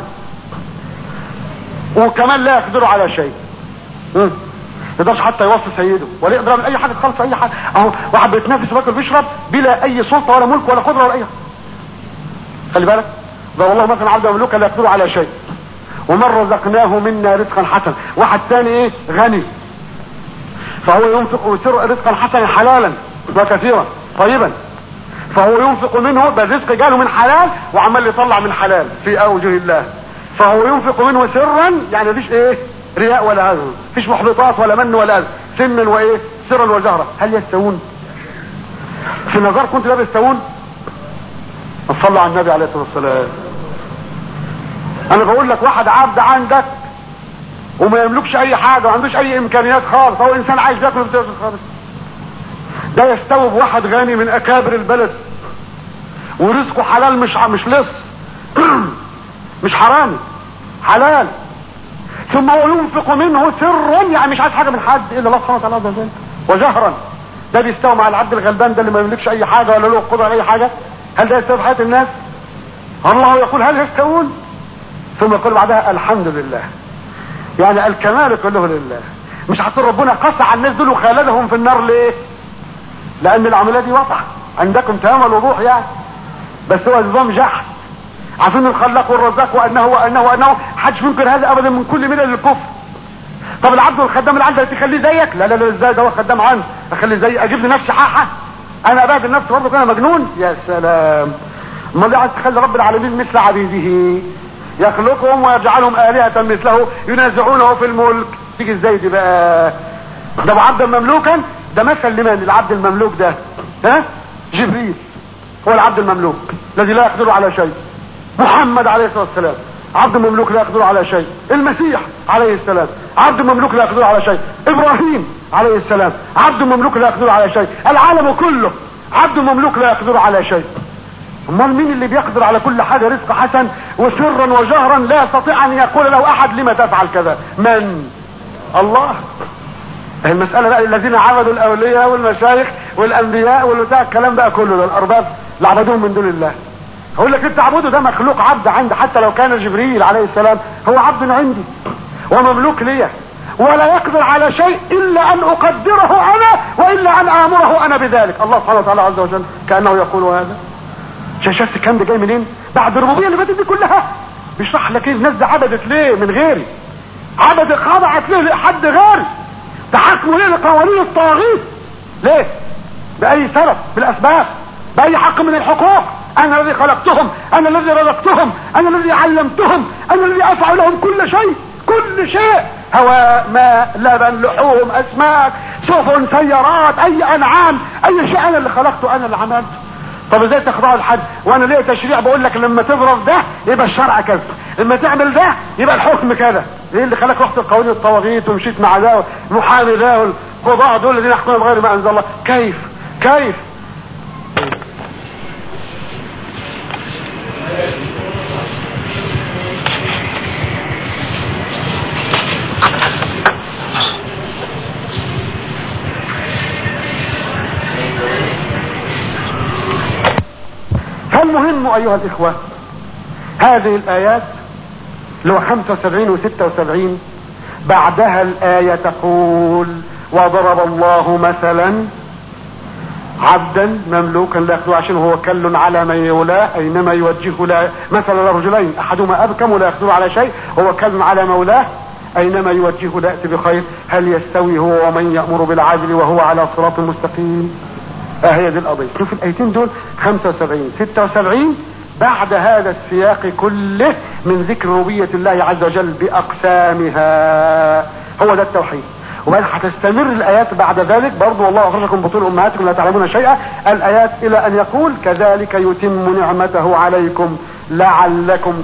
وكمان لا يقدر على شيء ما يقدرش حتى يوصي سيده ولا يقدر يعمل اي حاجه خالص اي حاجه اهو واحد بيتنافس وباكل بيشرب بلا اي سلطه ولا ملك ولا قدره ولا اي حاجه خلي بالك ضرب الله مثلا عبد مملوكا لا يقدر على شيء ومن رزقناه منا رزقا حسنا واحد ثاني ايه غني فهو ينفق ويسر رزقا حسنا حلالا وكثيرا طيبا فهو ينفق منه ده الرزق جاله من حلال وعمال يطلع من حلال في اوجه الله فهو ينفق منه سرا يعني مفيش ايه رياء ولا هذا مفيش محبطات ولا من ولا هذا سنا وايه سرا وجهرا هل يستوون في نظر كنت لا يستوون صلوا على النبي عليه الصلاه والسلام انا بقول لك واحد عبد عندك وما يملكش اي حاجه وما عندوش اي امكانيات خالص هو انسان عايش بياكل وبياكل خالص ده يستوي بواحد غني من اكابر البلد ورزقه حلال مش مش لص مش حرامي حلال ثم هو ينفق منه سرا يعني مش عايز حاجه من حد الا الله سبحانه وتعالى ده وجهرا ده بيستوي مع العبد الغلبان ده اللي ما يملكش اي حاجه ولا له قدره على اي حاجه هل ده يستوي في حياه الناس الله يقول هل يستوون ثم يقول بعدها الحمد لله يعني الكمال كله لله مش هتقول ربنا قسى على الناس دول وخالدهم في النار ليه لان العمليه دي واضحه عندكم تمام الوضوح يعني بس هو نظام جحد عارفين الخلاق والرزاق وانه وانه وانه حدش ينكر هذا ابدا من كل ملل الكفر طب العبد والخدام اللي عندك تخليه زيك لا لا لا ازاي ده هو خدام عنه اخليه زي اجيب لنفسي حاحه انا ابادل نفسي برضه انا مجنون يا سلام امال عايز تخلي رب العالمين مثل عبيده يخلقهم ويجعلهم آلهة مثله ينازعونه في الملك تيجي ازاي دي بقى ده عبدا مملوكا ده مثل لمن العبد المملوك ده ها جبريل هو العبد المملوك الذي لا يقدر على شيء محمد عليه الصلاة والسلام عبد مملوك لا يقدر على شيء المسيح عليه السلام عبد مملوك لا يقدر على شيء ابراهيم عليه السلام عبد مملوك لا يقدر على شيء العالم كله عبد مملوك لا يقدر على شيء امال مين اللي بيقدر على كل حاجة رزق حسن وسرا وجهرا لا يستطيع ان يقول له احد لما تفعل كذا من الله المسألة بقى الذين عبدوا الاولياء والمشايخ والانبياء والبتاع الكلام بقى كله ده الارباب اللي عبدوهم من دون الله اقول لك انت عبده ده مخلوق عبد عندي حتى لو كان جبريل عليه السلام هو عبد عندي ومملوك لي ولا يقدر على شيء الا ان اقدره انا والا ان امره انا بذلك الله سبحانه وتعالى عز وجل كانه يقول هذا شاشات الكلام ده جاي منين بعد الربوبيه اللي فاتت دي كلها بيشرح لك ايه الناس دي عبدت ليه من غيري عبدت خضعت ليه لحد غيري تحكموا ليه لقوانين الطواغيت ليه باي سبب بالاسباب باي حق من الحقوق انا الذي خلقتهم انا الذي رزقتهم انا الذي علمتهم انا الذي افعل لهم كل شيء كل شيء هواء ماء لبن لحوم اسماك سفن سيارات اي انعام اي شيء انا اللي خلقته انا اللي عملته طب ازاي تخضعوا لحد وانا ليه تشريع بقول لك لما تضرب ده يبقى الشرع كذا لما تعمل ده يبقى الحكم كذا ايه اللي خلاك رحت القوانين الطواغيت ومشيت مع ده المحامي ده والقضاء دول الذين يحكمون بغير ما انزل الله كيف كيف فالمهم ايها الاخوة هذه الايات لو 75 و 76 بعدها الاية تقول وضرب الله مثلا عبدا مملوكا لا يخلو عشان هو كل على من يولاه اينما يوجهه لا مثلا رجلين احدهما ابكم ولا يقدر على شيء هو كل على مولاه اينما يوجهه لا ياتي بخير هل يستوي هو ومن يامر بالعدل وهو على صراط مستقيم اه هي دي القضيه شوف الايتين دول 75 76 بعد هذا السياق كله من ذكر ربوبيه الله عز وجل باقسامها هو ده التوحيد وبعدين هتستمر الايات بعد ذلك برضو والله اخرجكم بطول امهاتكم لا تعلمون شيئا الايات الى ان يقول كذلك يتم نعمته عليكم لعلكم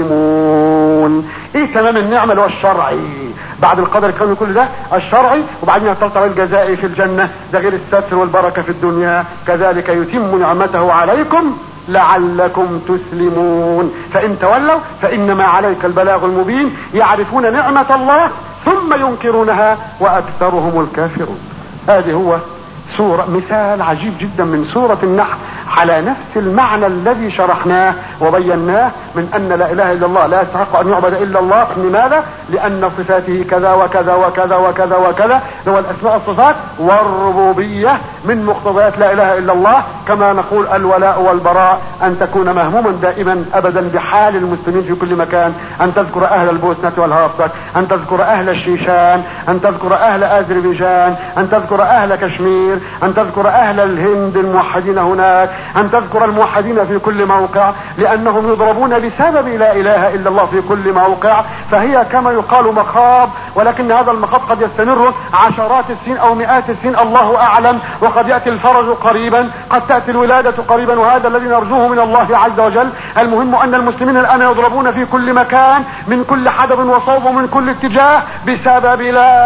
تسلمون ايه تمام النعمة اللي هو الشرعي بعد القدر الكوني كل ده الشرعي وبعدين يتصل على الجزاء في الجنة ده غير الستر والبركة في الدنيا كذلك يتم نعمته عليكم لعلكم تسلمون فان تولوا فانما عليك البلاغ المبين يعرفون نعمة الله ثم ينكرونها واكثرهم الكافرون هذه هو سورة مثال عجيب جدا من سورة النحل على نفس المعنى الذي شرحناه وبيناه من ان لا اله الا الله لا يستحق ان يعبد الا الله لماذا لان صفاته كذا وكذا وكذا وكذا وكذا هو الاسماء والصفات والربوبية من مقتضيات لا اله الا الله كما نقول الولاء والبراء ان تكون مهموما دائما ابدا بحال المسلمين في كل مكان ان تذكر اهل البوسنة والهرسك ان تذكر اهل الشيشان ان تذكر اهل اذربيجان ان تذكر اهل كشمير ان تذكر اهل الهند الموحدين هناك ان تذكر الموحدين في كل موقع لانهم يضربون بسبب لا اله الا الله في كل موقع فهي كما يقال مخاض ولكن هذا المخاض قد يستمر عشرات السنين او مئات السنين الله اعلم وقد ياتي الفرج قريبا قد تاتي الولاده قريبا وهذا الذي نرجوه من الله عز وجل المهم ان المسلمين الان يضربون في كل مكان من كل حدب وصوب ومن كل اتجاه بسبب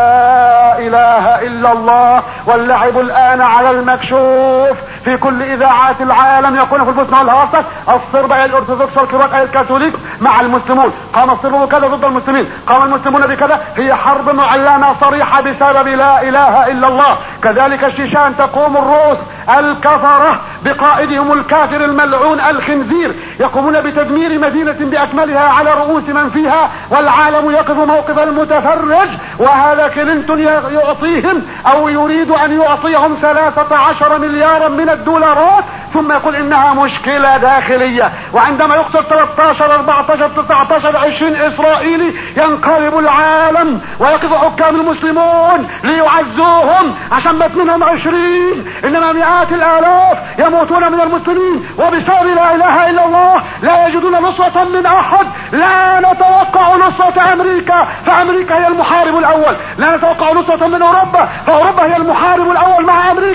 لا اله الا الله واللعب الان على المكشوف في كل اذاعات العالم يكون في البوسنه والهرسك الصرب اي الارثوذكس والكروات اي الكاثوليك مع المسلمون قام الصرب بكذا ضد المسلمين قام المسلمون بكذا هي حرب معلنه صريحه بسبب لا اله الا الله كذلك الشيشان تقوم الروس الكفره بقائدهم الكافر الملعون الخنزير يقومون بتدمير مدينه باكملها على رؤوس من فيها والعالم يقف موقف المتفرج وهذا كلينتون يعطيهم او يريد ان يعطيهم ثلاثة عشر مليارا من الدولارات ثم يقول انها مشكلة داخلية وعندما يقتل 13 14 19 20 اسرائيلي ينقلب العالم ويقف حكام المسلمون ليعزوهم عشان مات منهم 20 انما مئات الالاف يموتون من المسلمين وبسبب لا اله الا الله لا يجدون نصرة من احد لا نتوقع نصرة امريكا فامريكا هي المحارب الاول لا نتوقع نصرة من اوروبا فاوروبا هي المحارب الاول مع امريكا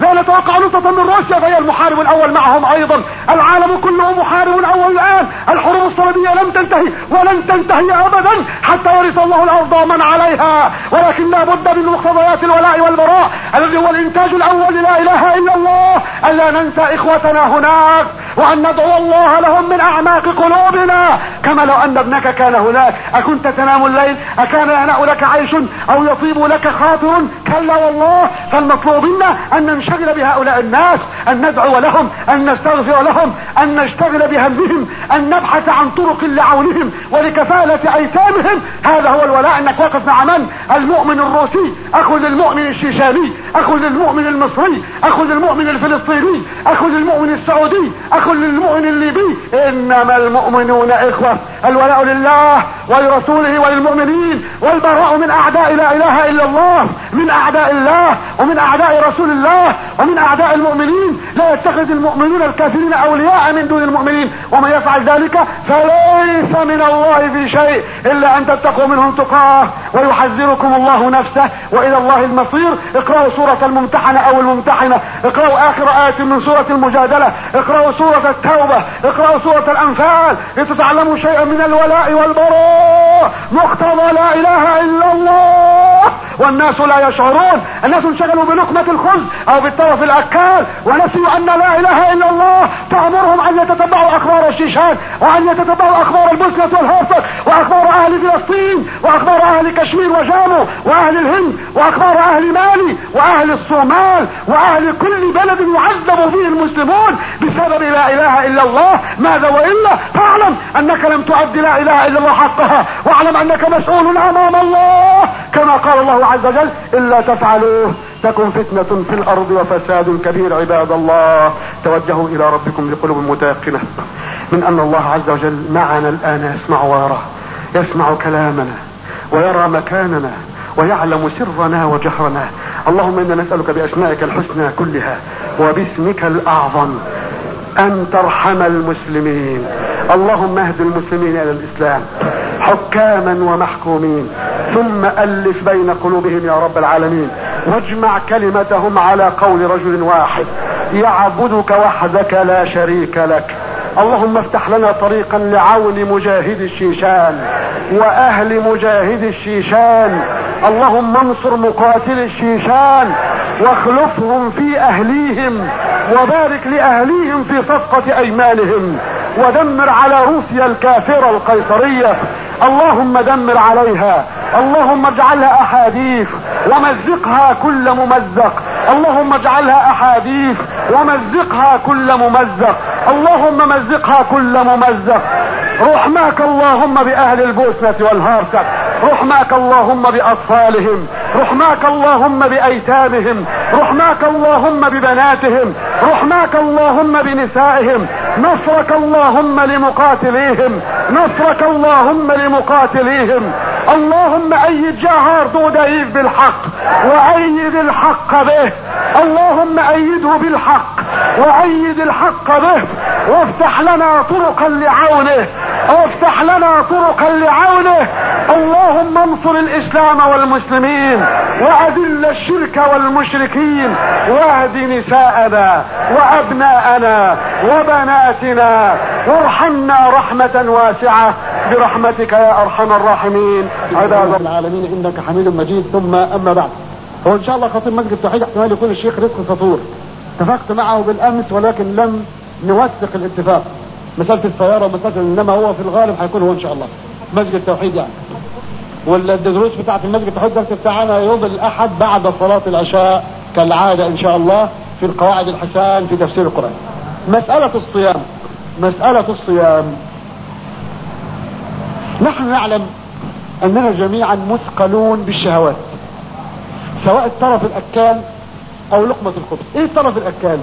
لا نتوقع نصرة من روسيا فهي المحارب الاول معهم ايضا العالم كله محارب اول الان الحروب الصليبية لم تنتهي ولن تنتهي ابدا حتى يرث الله الارض ومن عليها ولكن لا بد من مقتضيات الولاء والبراء الذي هو الانتاج الاول لا اله الا الله الا ننسى اخوتنا هناك وان ندعو الله لهم من اعماق قلوبنا كما لو ان ابنك كان هناك اكنت تنام الليل اكان ينأ لك عيش او يطيب لك خاطر كلا والله فالمطلوب منا ان ننشغل بهؤلاء الناس ان ندعو لهم ان نستغفر لهم ان نشتغل بهمهم ان نبحث عن طرق لعونهم ولكفالة ايتامهم هذا هو الولاء انك واقف مع من المؤمن الروسي اخو للمؤمن الشيشاني اخو للمؤمن المصري اخو للمؤمن الفلسطيني اخو للمؤمن السعودي اخو للمؤمن الليبي انما المؤمنون اخوة الولاء لله ولرسوله وللمؤمنين والبراء من اعداء لا اله الا الله من اعداء الله ومن اعداء رسول الله ومن اعداء المؤمنين لا يتخذ المؤمنون الكافرين اولياء من دون المؤمنين ومن يفعل ذلك فليس من الله في شيء الا ان تتقوا منهم تقاه ويحذركم الله نفسه والى الله المصير اقرأوا سورة الممتحنة او الممتحنة اقرأوا اخر آية من سورة المجادلة اقرأوا سورة التوبة اقرأوا سورة الانفال لتتعلموا شيئا من الولاء والبراء مقتضى لا اله الا الله والناس لا يشعرون الناس انشغلوا بلقمة الخبز او بالطرف الاكال ونسيوا ان لا اله الا الله تأمرهم ان يتتبعوا اخبار الشيشان وان يتتبعوا اخبار البوسنة والهرسك واخبار اهل فلسطين واخبار اهل كشمير وجامو واهل الهند واخبار اهل مالي واهل الصومال واهل كل بلد يعذب فيه المسلمون بسبب لا اله الا الله ماذا والا فاعلم انك لم تؤدي لا اله الا الله حقها واعلم انك مسؤول امام الله كما قال الله عز وجل الا تفعلوه تكن فتنة في الارض وفساد كبير عباد الله توجهوا الى ربكم بقلوب متيقنة من ان الله عز وجل معنا الان يسمع ويرى يسمع كلامنا ويرى مكاننا ويعلم سرنا وجهرنا اللهم انا نسألك باسمائك الحسنى كلها وباسمك الاعظم ان ترحم المسلمين اللهم اهد المسلمين الى الاسلام حكاما ومحكومين ثم الف بين قلوبهم يا رب العالمين واجمع كلمتهم على قول رجل واحد يعبدك وحدك لا شريك لك اللهم افتح لنا طريقا لعون مجاهد الشيشان واهل مجاهد الشيشان اللهم انصر مقاتل الشيشان واخلفهم في اهليهم وبارك لاهليهم في صفقة ايمانهم ودمر على روسيا الكافرة القيصرية اللهم دمر عليها اللهم اجعلها احاديث ومزقها كل ممزق اللهم اجعلها احاديث ومزقها كل ممزق اللهم مزقها كل ممزق رحماك اللهم باهل البوسنة والهارسك رحماك اللهم باطفالهم رحماك اللهم بايتامهم رحماك اللهم ببناتهم رحماك اللهم بنسائهم نصرك اللهم لمقاتليهم نصرك اللهم لمقاتليهم اللهم ايد جاهار دودايف بالحق وايد الحق به اللهم ايده بالحق وايد الحق به وافتح لنا طرقا لعونه وافتح لنا طرقا لعونه اللهم انصر الاسلام والمسلمين واذل الشرك والمشركين واهد نساءنا وابناءنا وبناتنا وارحمنا رحمة واسعة برحمتك يا ارحم الراحمين عباد العالمين انك حميد مجيد ثم اما بعد هو ان شاء الله خطيب مسجد التوحيد احتمال يكون الشيخ رزق سطور اتفقت معه بالامس ولكن لم نوثق الاتفاق مسألة السيارة ومسألة انما هو في الغالب هيكون هو ان شاء الله مسجد التوحيد يعني والدروس بتاعت المسجد التوحيد درس بتاعنا يوم الاحد بعد صلاة العشاء كالعادة ان شاء الله في القواعد الحسان في تفسير القرآن مسألة الصيام مسألة الصيام نحن نعلم اننا جميعا مثقلون بالشهوات سواء الطرف الاكال او لقمة الخبز ايه الطرف الاكال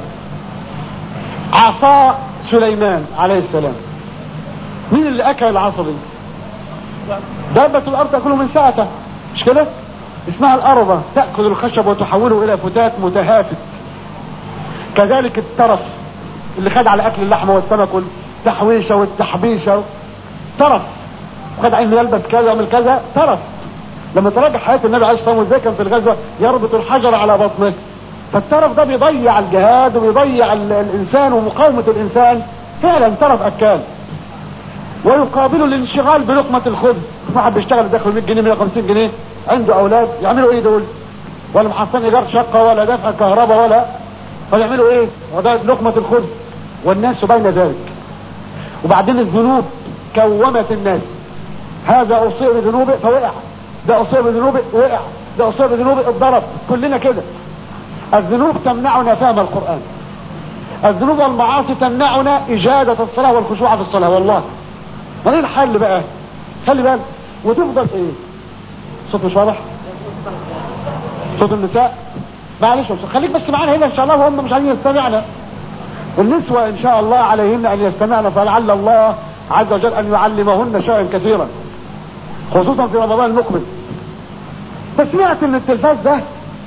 عصا سليمان عليه السلام مين اللي اكل العصا دي دابة الارض تاكله من ساعته مش كده اسمها الارضة تأكل الخشب وتحوله الى فتات متهافت كذلك الترف اللي خد على اكل اللحمة والسمك والتحويشة والتحبيشة ترف خد عين يلبس كذا يعمل كذا ترف لما تراجع حياة النبي عليه الصلاة والسلام ازاي كان في الغزوة يربط الحجر على بطنه فالترف ده بيضيع الجهاد وبيضيع ال- الانسان ومقاومة الانسان فعلا ترف اكال ويقابله الانشغال بلقمة الخبز واحد بيشتغل داخل 100 جنيه 150 جنيه عنده اولاد يعملوا ايه دول ولا محصل ايجار شقة ولا دفع كهرباء ولا فيعملوا ايه وده لقمة الخبز والناس بين ذلك وبعدين الذنوب كومت الناس هذا اصيب بذنوبه فوقع ده اصيب بذنوبه وقع ده اصيب بذنوبه اتضرب كلنا كده الذنوب تمنعنا فهم القرآن الذنوب والمعاصي تمنعنا إجادة الصلاة والخشوع في الصلاة والله وايه الحل بقى خلي بالك وتفضل ايه صوت مش واضح صوت النساء معلش بس خليك بس معانا هنا ان شاء الله وهم مش عايزين يستمعنا النسوة ان شاء الله عليهن ان يستمعن فلعل الله عز وجل ان يعلمهن شيئا كثيرا خصوصا في رمضان المقبل فسمعت ان التلفاز ده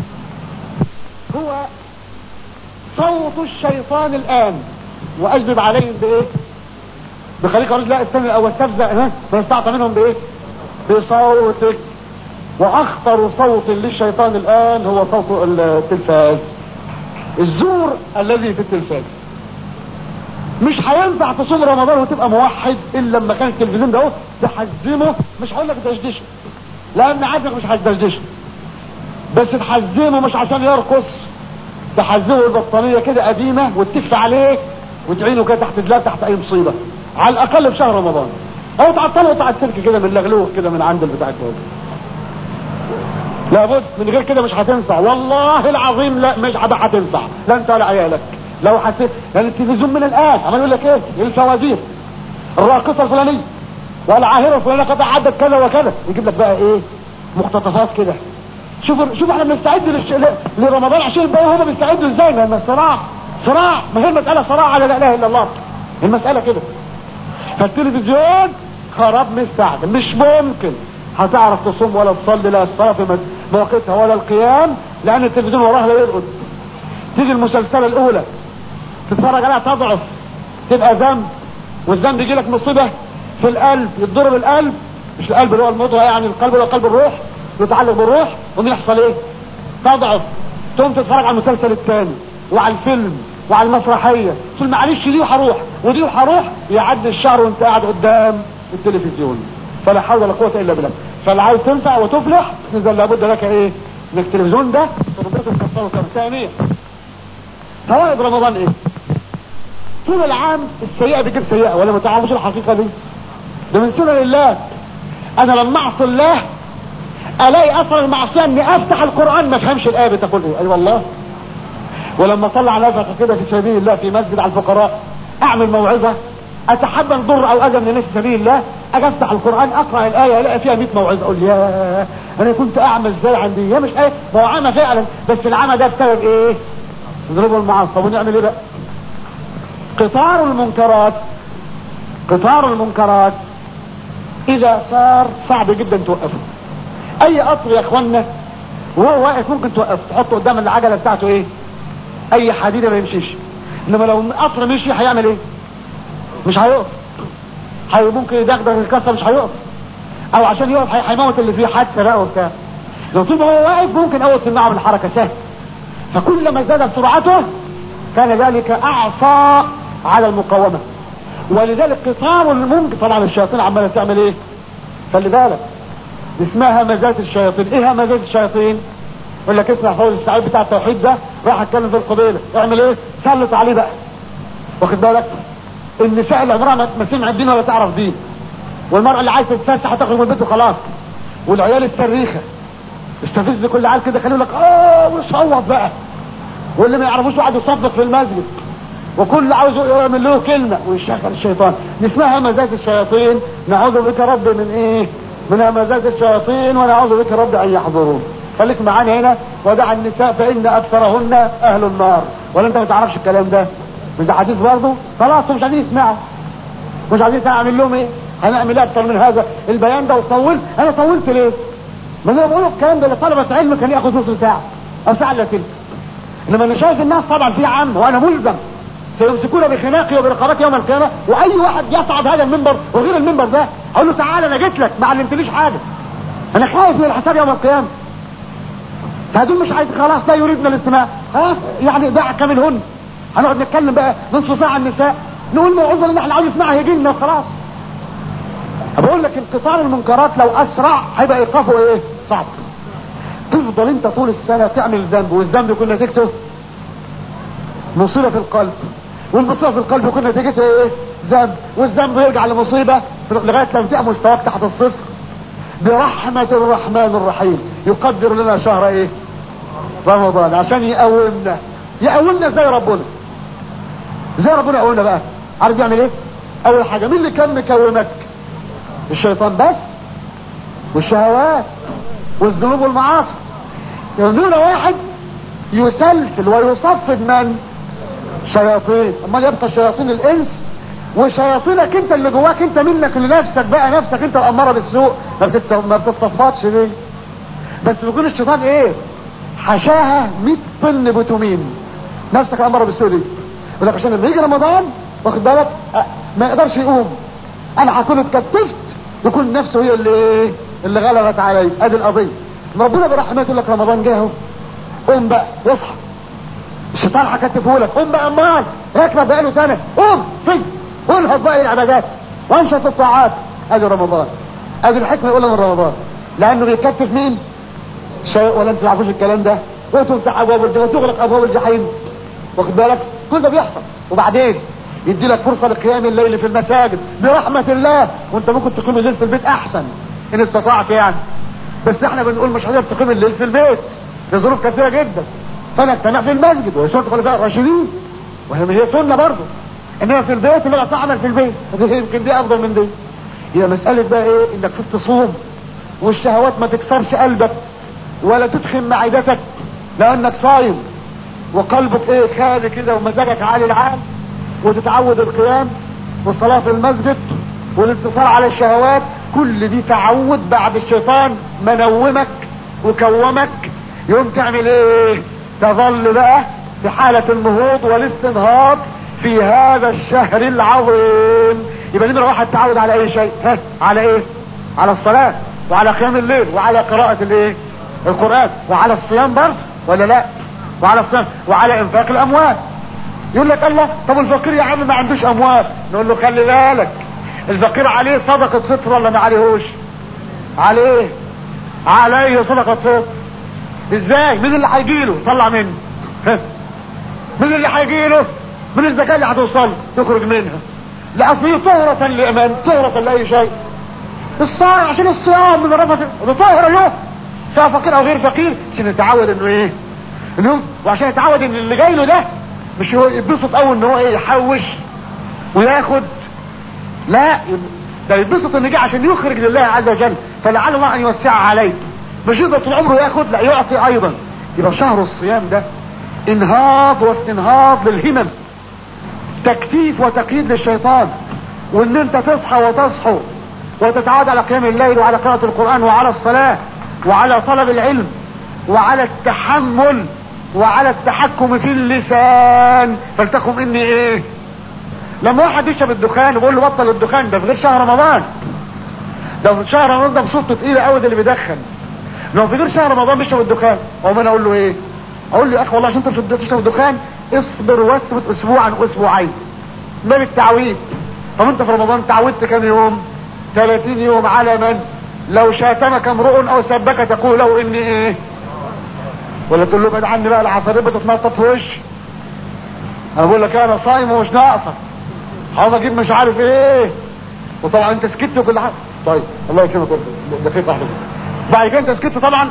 هو صوت الشيطان الان واجلب عليهم بايه بخليك اقول لا استنى او استفزع ها فاستعطى منهم بايه بصوتك واخطر صوت للشيطان الان هو صوت التلفاز الزور الذي في التلفاز مش هينفع تصوم رمضان وتبقى موحد الا لما كان التلفزيون ده اهو تحزمه مش هقول لك تدشدشه لان عادك مش هتدشدشه بس تحزمه مش عشان يرقص تحزمه البطانيه كده قديمه وتكفي عليه وتعينه كده تحت دلاب تحت اي مصيبه على الاقل في شهر رمضان او تعطله وقطع السلك كده من لغلوه كده من عند البتاع كده لابد من غير كده مش هتنفع والله العظيم لا مش هتنفع لا انت ولا عيالك لو حسيت لان التلفزيون من الان عمال يقول لك ايه الفوازير الراقصه الفلانيه والعاهره الفلانيه قد عدت كذا وكذا يجيب لك بقى ايه مقتطفات كده شوف شوف احنا بنستعد للش... لرمضان عشان بقى هم بيستعدوا ازاي لان الصراع صراع ما هي المساله صراع على لا اله الا الله المساله كده فالتلفزيون خراب مستعجل مش ممكن هتعرف تصوم ولا تصلي لا الصلاه في مواقيتها ولا القيام لان التلفزيون وراها لا يرقد تيجي المسلسله الاولى تتفرج عليها تضعف تبقى ذنب والذنب يجي لك مصيبه في القلب يتضرب القلب مش القلب اللي هو المضغه يعني القلب اللي هو قلب الروح يتعلق بالروح ومن يحصل ايه تضعف تقوم تتفرج على المسلسل الثاني وعلى الفيلم وعلى المسرحيه تقول معلش دي وهروح ودي وهروح يعدي الشهر وانت قاعد قدام التلفزيون فلا حول ولا قوه الا بالله فاللي عايز تنفع وتفلح اذا لابد لك ايه انك التلفزيون ده تربطه تكسره كم ثانيه فوائد رمضان ايه طول العام السيئه بتجيب سيئه ولا ما تعرفوش الحقيقه دي ده من سنن الله انا لما اعصي الله الاقي اثر المعصيه اني افتح القران ما افهمش الايه بتقول ايه اي أيوة والله ولما طلع نفقه كده في سبيل الله في مسجد على الفقراء اعمل موعظه اتحمل ضر او اذى من الناس في سبيل الله اجي افتح القران اقرا الايه الاقي فيها 100 موعظه اقول يا انا كنت اعمى ازاي عندي هي مش ايه ما هو عمى فعلا بس العمى ده بسبب ايه؟ ذنوب المعاصي طب ونعمل ايه بقى؟ قطار المنكرات قطار المنكرات اذا صار صعب جدا توقفه اي قطر يا اخوانا وهو واقف ممكن توقفه تحطه قدام العجله بتاعته ايه اي حديده ما يمشيش انما لو قطر مشي هيعمل ايه مش هيقف هي ممكن يدغدغ الكسر مش هيقف او عشان يقف هيموت اللي فيه حادثه بقى وبتاع لو طول ما هو واقف ممكن اول تمنعه من الحركه سهل فكلما ازدادت سرعته كان ذلك اعصى على المقاومه ولذلك قطار الممكن طبعا الشياطين عماله تعمل ايه خلي بالك اسمها همزات الشياطين ايه همزات الشياطين يقول لك اسمع فوز السعيد بتاع التوحيد ده راح اتكلم في القبيله اعمل ايه سلط عليه بقى واخد بالك النساء اللي عمرها ما سمعت دين ولا تعرف دين والمرأة اللي عايزة تتفسح هتخرج من البيت وخلاص والعيال التاريخة استفز كل عيال كده خليه لك اه وصوت بقى واللي ما يعرفوش واحد يصفق في المسجد وكل عاوز يعمل له كلمة ويشغل الشيطان دي اسمها همزات الشياطين نعوذ بك رب من ايه من همزات الشياطين ونعوذ بك رب ان يحضرون خليك معانا هنا ودع النساء فان اكثرهن اهل النار ولا انت ما تعرفش الكلام ده مش ده حديث برضه خلاص مش عايزين يسمعوا مش عايزين اعمل لهم ايه هنعمل ايه اكتر من هذا البيان ده وطول انا طولت ليه ما انا بقول الكلام ده لطلبه علم كان ياخد نص ساعه او ساعه الا تلت انما انا شايف الناس طبعا في عام وانا ملزم سيمسكون بخناقي وبرقبتي يوم القيامه واي واحد يصعد هذا المنبر وغير المنبر ده اقول له تعالى انا جيت لك ما علمتليش حاجه انا خايف من الحساب يوم القيامه فهذول مش عايز خلاص لا يريدنا الاستماع ها يعني دعك منهن هنقعد نتكلم بقى نصف ساعه عن النساء نقول موعظه اللي احنا عايز نسمعها يجي لنا وخلاص بقول لك انقطاع المنكرات لو اسرع هيبقى ايقافه ايه صعب تفضل انت طول السنه تعمل ذنب والذنب يكون نتيجته مصيبه في القلب والمصيبه في القلب يكون نتيجتها ايه ذنب والذنب يرجع لمصيبه لغايه لما تبقى مستواك تحت الصفر برحمه الرحمن الرحيم يقدر لنا شهر ايه رمضان عشان يقومنا يقومنا زي ربنا زي ربنا يقومنا بقى عارف يعمل ايه اول حاجه مين اللي كان مكومك الشيطان بس والشهوات والذنوب والمعاصي يقولون واحد يسلسل ويصفد من شياطين امال يبقى شياطين الانس وشياطينك انت اللي جواك انت منك لنفسك بقى نفسك انت الاماره بالسوء ما بتت... ما بتتصفدش ليه بس بيكون الشيطان ايه حشاها 100 طن بوتومين نفسك الاماره بالسوء دي يقول لك عشان لما يجي رمضان واخد بالك أه ما يقدرش يقوم انا هكون اتكتفت يكون نفسه هي اللي ايه اللي غلبت علي ادي القضيه ربنا برحمته يقول لك رمضان جه اهو قوم بقى واصحى الشيطان هكتفه لك قوم بقى امال راكبه بقاله سنه قوم في انهض بقى العبادات وانشط الطاعات ادي رمضان ادي الحكمه الاولى من رمضان لانه بيكتف مين شيء ولا انتوا تعرفوش الكلام ده وتفتح ابواب الجنه وتغلق ابواب الجحيم واخد بالك كل ده بيحصل وبعدين يدي لك فرصه لقيام الليل في المساجد برحمه الله وانت ممكن تقيم الليل في البيت احسن ان استطعت يعني بس احنا بنقول مش هتقدر تقيم الليل في البيت لظروف كثيره جدا فانا اجتمع في المسجد وهي سنه الخلفاء الراشدين وهي هي سنه برضه انما في البيت اللي تعمل في البيت يمكن دي افضل من دي هي مساله بقى ايه انك تصوم والشهوات ما تكسرش قلبك ولا تدخن معدتك لانك صايم وقلبك ايه خالي كده ومزاجك عالي العال وتتعود القيام والصلاة في المسجد والانتصار على الشهوات كل دي تعود بعد الشيطان منومك وكومك يوم تعمل ايه تظل بقى في حالة النهوض والاستنهاض في هذا الشهر العظيم يبقى نمرة واحد تعود على اي شيء ها على ايه على الصلاة وعلى قيام الليل وعلى قراءة الايه القرآن وعلى الصيام برضه ولا لا وعلى الصيام وعلى انفاق الاموال يقول لك الله طب الفقير يا عم ما عندوش اموال نقول له خلي بالك الفقير عليه صدقة فطر ولا ما عليهوش عليه عليه صدقة فطر ازاي مين اللي هيجيله طلع منه مين اللي هيجيله من الزكاة اللي هتوصل يخرج منها لاصله طهرة لامان طهرة لاي شيء الصائم عشان الصيام من رفض ده طاهرة له سواء فقير او غير فقير عشان يتعود انه ايه انه وعشان يتعود ان اللي جاي له ده مش هو يتبسط قوي ان هو ايه يحوش وياخد لا ده يتبسط ان جه عشان يخرج لله عز وجل فلعل الله ان يوسع عليه مش يقدر طول عمره ياخد لا يعطي ايضا يبقى شهر الصيام ده انهاض واستنهاض للهمم تكتيف وتقييد للشيطان وان انت تصحى وتصحو وتتعود على قيام الليل وعلى قراءة القرآن وعلى الصلاة وعلى طلب العلم وعلى التحمل وعلى التحكم في اللسان فلتكن اني ايه لما واحد يشرب الدخان ويقول له بطل الدخان ده في غير شهر رمضان ده في شهر رمضان ده بصوته تقيله قوي ده اللي بيدخن لو في غير شهر رمضان بيشرب الدخان اقوم انا اقول له ايه اقول له يا اخي والله عشان انت تشرب الدخان اصبر واثبت اسبوعا واسبوعين ما بالتعويد طب انت في رمضان تعودت كام يوم 30 يوم على من لو شاتمك امرؤ او سبك تقول له اني ايه ولا تقول له ابعد عني بقى العصاريب بتتنطط في وشي انا بقول لك انا صايم ومش ناقصه عاوز اجيب مش عارف ايه وطبعا انت سكت وكل حاجه طيب الله يكرمك دقيقه واحده بعد كده انت سكت طبعا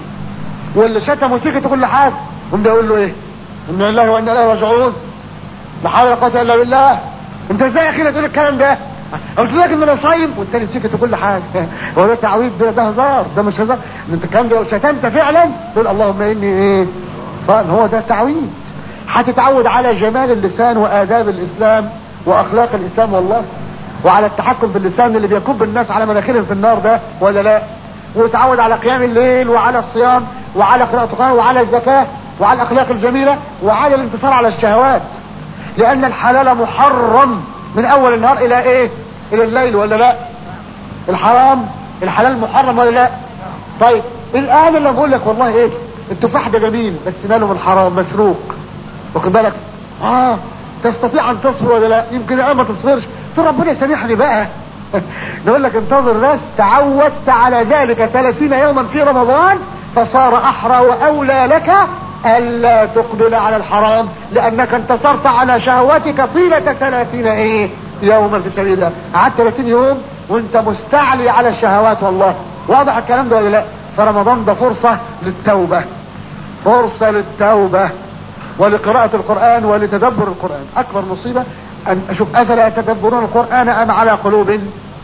واللي شتم وسكت وكل حاجه قوم ده يقول له ايه ان لله وانا اليه راجعون لا حول ولا قوه الا بالله انت ازاي يا اخي تقول الكلام ده قلت لك ان انا صايم والتاني سكت وكل حاجه هو ده تعويض ده ده هزار ده مش هزار انت الكلام ده لو شتمت فعلا تقول اللهم اني ايه صائم هو ده تعويض هتتعود على جمال اللسان واداب الاسلام واخلاق الاسلام والله وعلى التحكم في اللسان اللي بيكب الناس على مناخيرهم في النار ده ولا لا وتعود على قيام الليل وعلى الصيام وعلى قراءة القرآن وعلى الزكاة وعلى الاخلاق الجميلة وعلى الانتصار على الشهوات لان الحلال محرم من اول النهار الى ايه الى الليل ولا لا الحرام الحلال محرم ولا لا طيب الان اللي بقول لك والله ايه التفاح ده جميل بس ماله من حرام مسروق واخد بالك اه تستطيع ان تصبر ولا لا يمكن انا ما تصبرش تقول ربنا يسامحني بقى نقول لك انتظر ناس تعودت على ذلك 30 يوما في رمضان فصار احرى واولى لك الا تقبل على الحرام لانك انتصرت على شهوتك طيلة 30 ايه يوما في سبيل الله قعدت 30 يوم وانت مستعلي على الشهوات والله واضح الكلام ده ولا لا فرمضان ده فرصة للتوبة فرصة للتوبة ولقراءة القرآن ولتدبر القرآن أكبر مصيبة أن أشوف أفلا يتدبرون القرآن أم على قلوب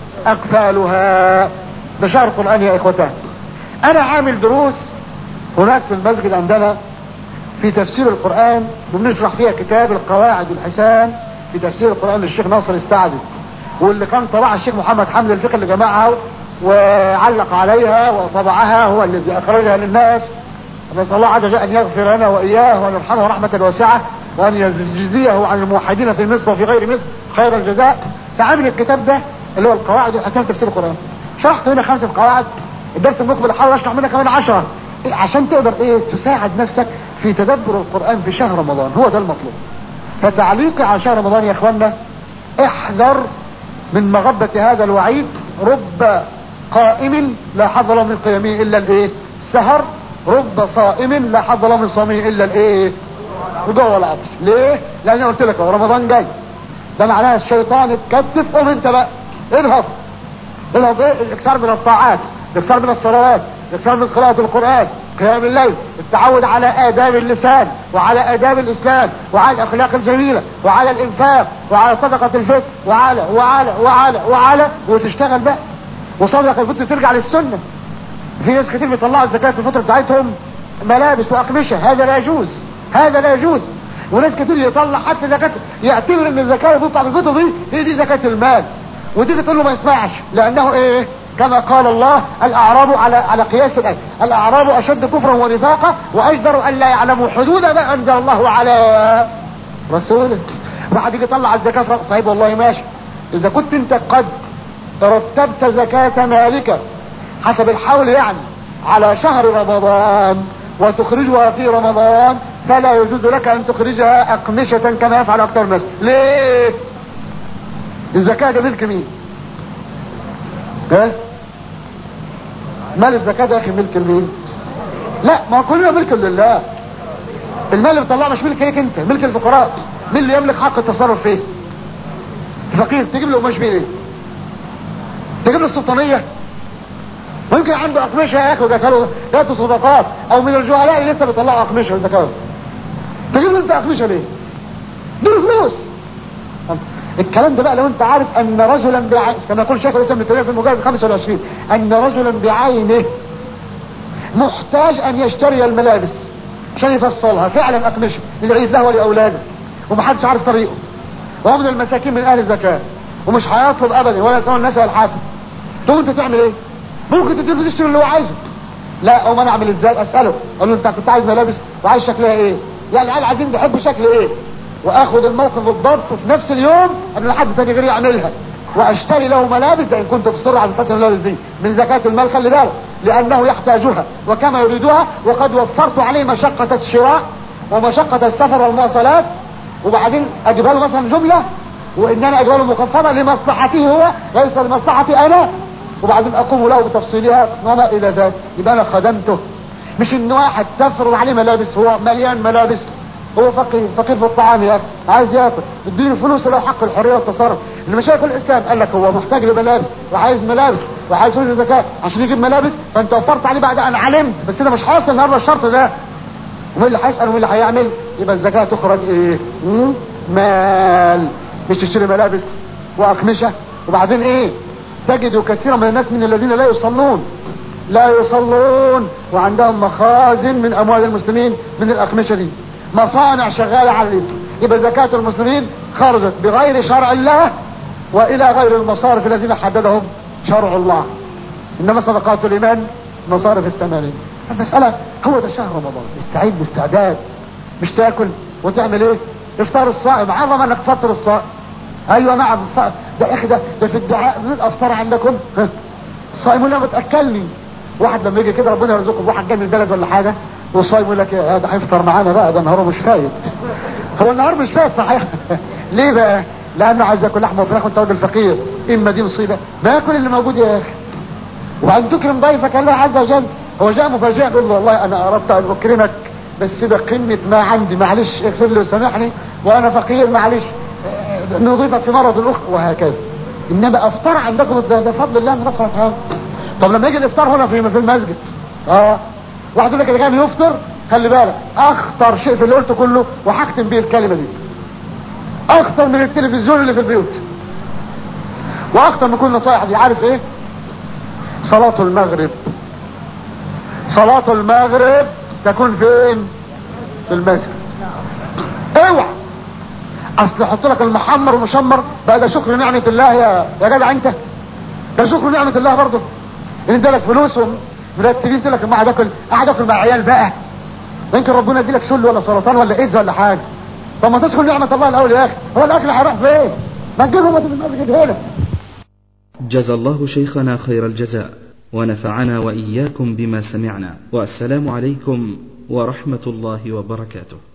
أقفالها ده شهر القرآن يا إخوتان أنا عامل دروس هناك في المسجد عندنا في تفسير القرآن وبنشرح فيها كتاب القواعد الحسان في تفسير القرآن للشيخ ناصر السعدي واللي كان طبعها الشيخ محمد حمد الفقه اللي جمعها وعلق عليها وطبعها هو الذي أخرجها للناس نسأل الله عز وجل أن يغفر لنا وإياه وأن يرحمه رحمة واسعة وأن يجزيه عن الموحدين في مصر وفي غير مصر خير الجزاء فعامل الكتاب ده اللي هو القواعد الحسان تفسير القرآن شرحت هنا خمسة قواعد الدرس المقبل احاول اشرح منها كمان عشرة عشان تقدر ايه تساعد نفسك في تدبر القرآن في شهر رمضان هو ده المطلوب فتعليقي على شهر رمضان يا اخوانا احذر من مغبة هذا الوعيد رب قائم لا حظ له من قيامه الا الايه سهر رب صائم لا حظ له من صومه الا الايه وجوه العطش ليه لان قلت لك هو رمضان جاي ده معناه الشيطان اتكتف قوم انت بقى ارهب ارهب ايه الاكثار من الطاعات الاكثار من الصلوات الاكثار من قراءة القرآن قيام الليل التعود على آداب اللسان وعلى آداب الإسلام وعلى الأخلاق الجميلة وعلى الإنفاق وعلى صدقة الفطر وعلى وعلى وعلى وعلى وتشتغل بقى وصدقة الفطر ترجع للسنة في ناس كتير بيطلعوا الزكاة الفطر بتاعتهم ملابس وأقمشة هذا لا يجوز هذا لا يجوز وناس كتير يطلع حتى زكاة يعتبر ان الزكاة اللي بتطلع الفطر دي هي دي زكاة المال ودي تقول له ما يسمعش لانه ايه كما قال الله الاعراب على على قياس الايه الاعراب اشد كفرا ونفاقا واجدر ان لا يعلموا حدود ما انزل الله على رسوله واحد يجي يطلع الزكاه طيب والله ماشي اذا كنت انت قد رتبت زكاه مالك حسب الحول يعني على شهر رمضان وتخرجها في رمضان فلا يجوز لك ان تخرجها اقمشة كما يفعل اكثر الناس ليه الزكاة ده ملك مين ها مال الزكاة ده يا اخي ملك مين لا ما كلنا ملك لله المال اللي بتطلعه مش ملك ليك انت ملك الفقراء مين اللي يملك حق التصرف فيه الفقير تجيب له قماش بيه تجيب له السلطانيه ممكن عنده اقمشه يا اخي وده ياتوا صدقات او من الجهلاء اللي لسه بيطلعوا اقمشه وزكاه تجيب له انت اقمشه ليه دول فلوس الكلام ده بقى لو انت عارف ان رجلا بعينه كما يقول شيخ الاسلام ابن تيميه في المجلد 25 ان رجلا بعينه محتاج ان يشتري الملابس عشان يفصلها فعلا اقمشه للعيد له ولاولاده ومحدش عارف طريقه وهو من المساكين من اهل الزكاه ومش هيطلب ابدا ولا يكون الناس الحاكم تقوم انت تعمل ايه ممكن تديله تشتري اللي هو عايزه لا او انا اعمل ازاي اساله اقول له انت كنت عايز ملابس وعايز شكلها ايه يعني العيال عايزين بيحبوا شكل ايه واخد الموقف بالضبط في نفس اليوم قبل حد تاني غيري يعملها واشتري له ملابس ده ان كنت مصر على فتره الملابس دي من زكاة المال خلي بالك لانه يحتاجها وكما يريدها وقد وفرت عليه مشقة الشراء ومشقة السفر والمواصلات وبعدين اجيبها له مثلا جملة وان انا اجيبها له مخفضة لمصلحته هو ليس لمصلحتي انا وبعدين اقوم له بتفصيلها وما الى ذلك يبقى انا خدمته مش ان واحد تفرض عليه ملابس هو مليان ملابس هو فقير فقير في الطعام يا اخي عايز ياكل اديله فلوس له حق الحريه والتصرف المشايخ الاسلام قال لك هو محتاج لملابس وعايز ملابس وعايز فلوس زكاه عشان يجيب ملابس فانت وفرت عليه بعد ان علمت بس انا مش حاصل النهارده الشرط ده ومين اللي هيسال ومين اللي هيعمل يبقى الزكاه تخرج ايه مم؟ مال مش تشتري ملابس واقمشه وبعدين ايه تجد كثيرا من الناس من الذين لا يصلون لا يصلون وعندهم مخازن من اموال المسلمين من الاقمشه دي مصانع شغالة على الإبل يبقى زكاة المسلمين خرجت بغير شرع الله وإلى غير المصارف الذين حددهم شرع الله إنما صدقات الإيمان مصارف الثمانين المسألة هو ده شهر رمضان استعد باستعداد مش تاكل وتعمل ايه افطار الصائم عظم انك تفطر الصائم ايوه نعم ده يا اخي ده, ده في الدعاء من الافطار عندكم الصائمون لما بتاكلني واحد لما يجي كده ربنا يرزقه بواحد جاي من البلد ولا حاجه والصايم يقول لك يا ده هيفطر معانا بقى ده نهاره مش فايت هو النهار مش فايت صحيح ليه بقى لانه عايز ياكل لحمه وفراخ وانت راجل فقير اما دي مصيبه ما ياكل اللي موجود يا اخي وبعدين تكرم ضيفك الله عز وجل هو جاء مفاجئ يقول له والله انا اردت ان اكرمك بس ده قمه ما عندي معلش اغفر لي وسامحني وانا فقير معلش آه، نضيفك في مرض الاخ وهكذا انما افطار عندكم ده, ده فضل الله من رفع الحال طب لما يجي الافطار هنا في في المسجد اه واحد يقول لك اللي كان يفطر خلي بالك اخطر شيء في اللي قلته كله وهختم بيه الكلمه دي اخطر من التلفزيون اللي في البيوت واخطر من كل نصائح دي عارف ايه صلاة المغرب صلاة المغرب تكون فين في المسجد اوعى اصل يحط لك المحمر ومشمر بقى ده شكر نعمة الله يا يا جدع انت ده شكر نعمة الله برضه ان ادالك فلوس ومرتبين تقول لك ما قاعد اكل قاعد اكل مع عيال بقى يمكن ربنا يديلك سل ولا سرطان ولا ايدز ولا حاجه طب ما تشكر نعمة الله الاول يا اخي هو الاكل هيروح فين؟ ما تجيبهم في المسجد هنا جزى الله شيخنا خير الجزاء ونفعنا واياكم بما سمعنا والسلام عليكم ورحمه الله وبركاته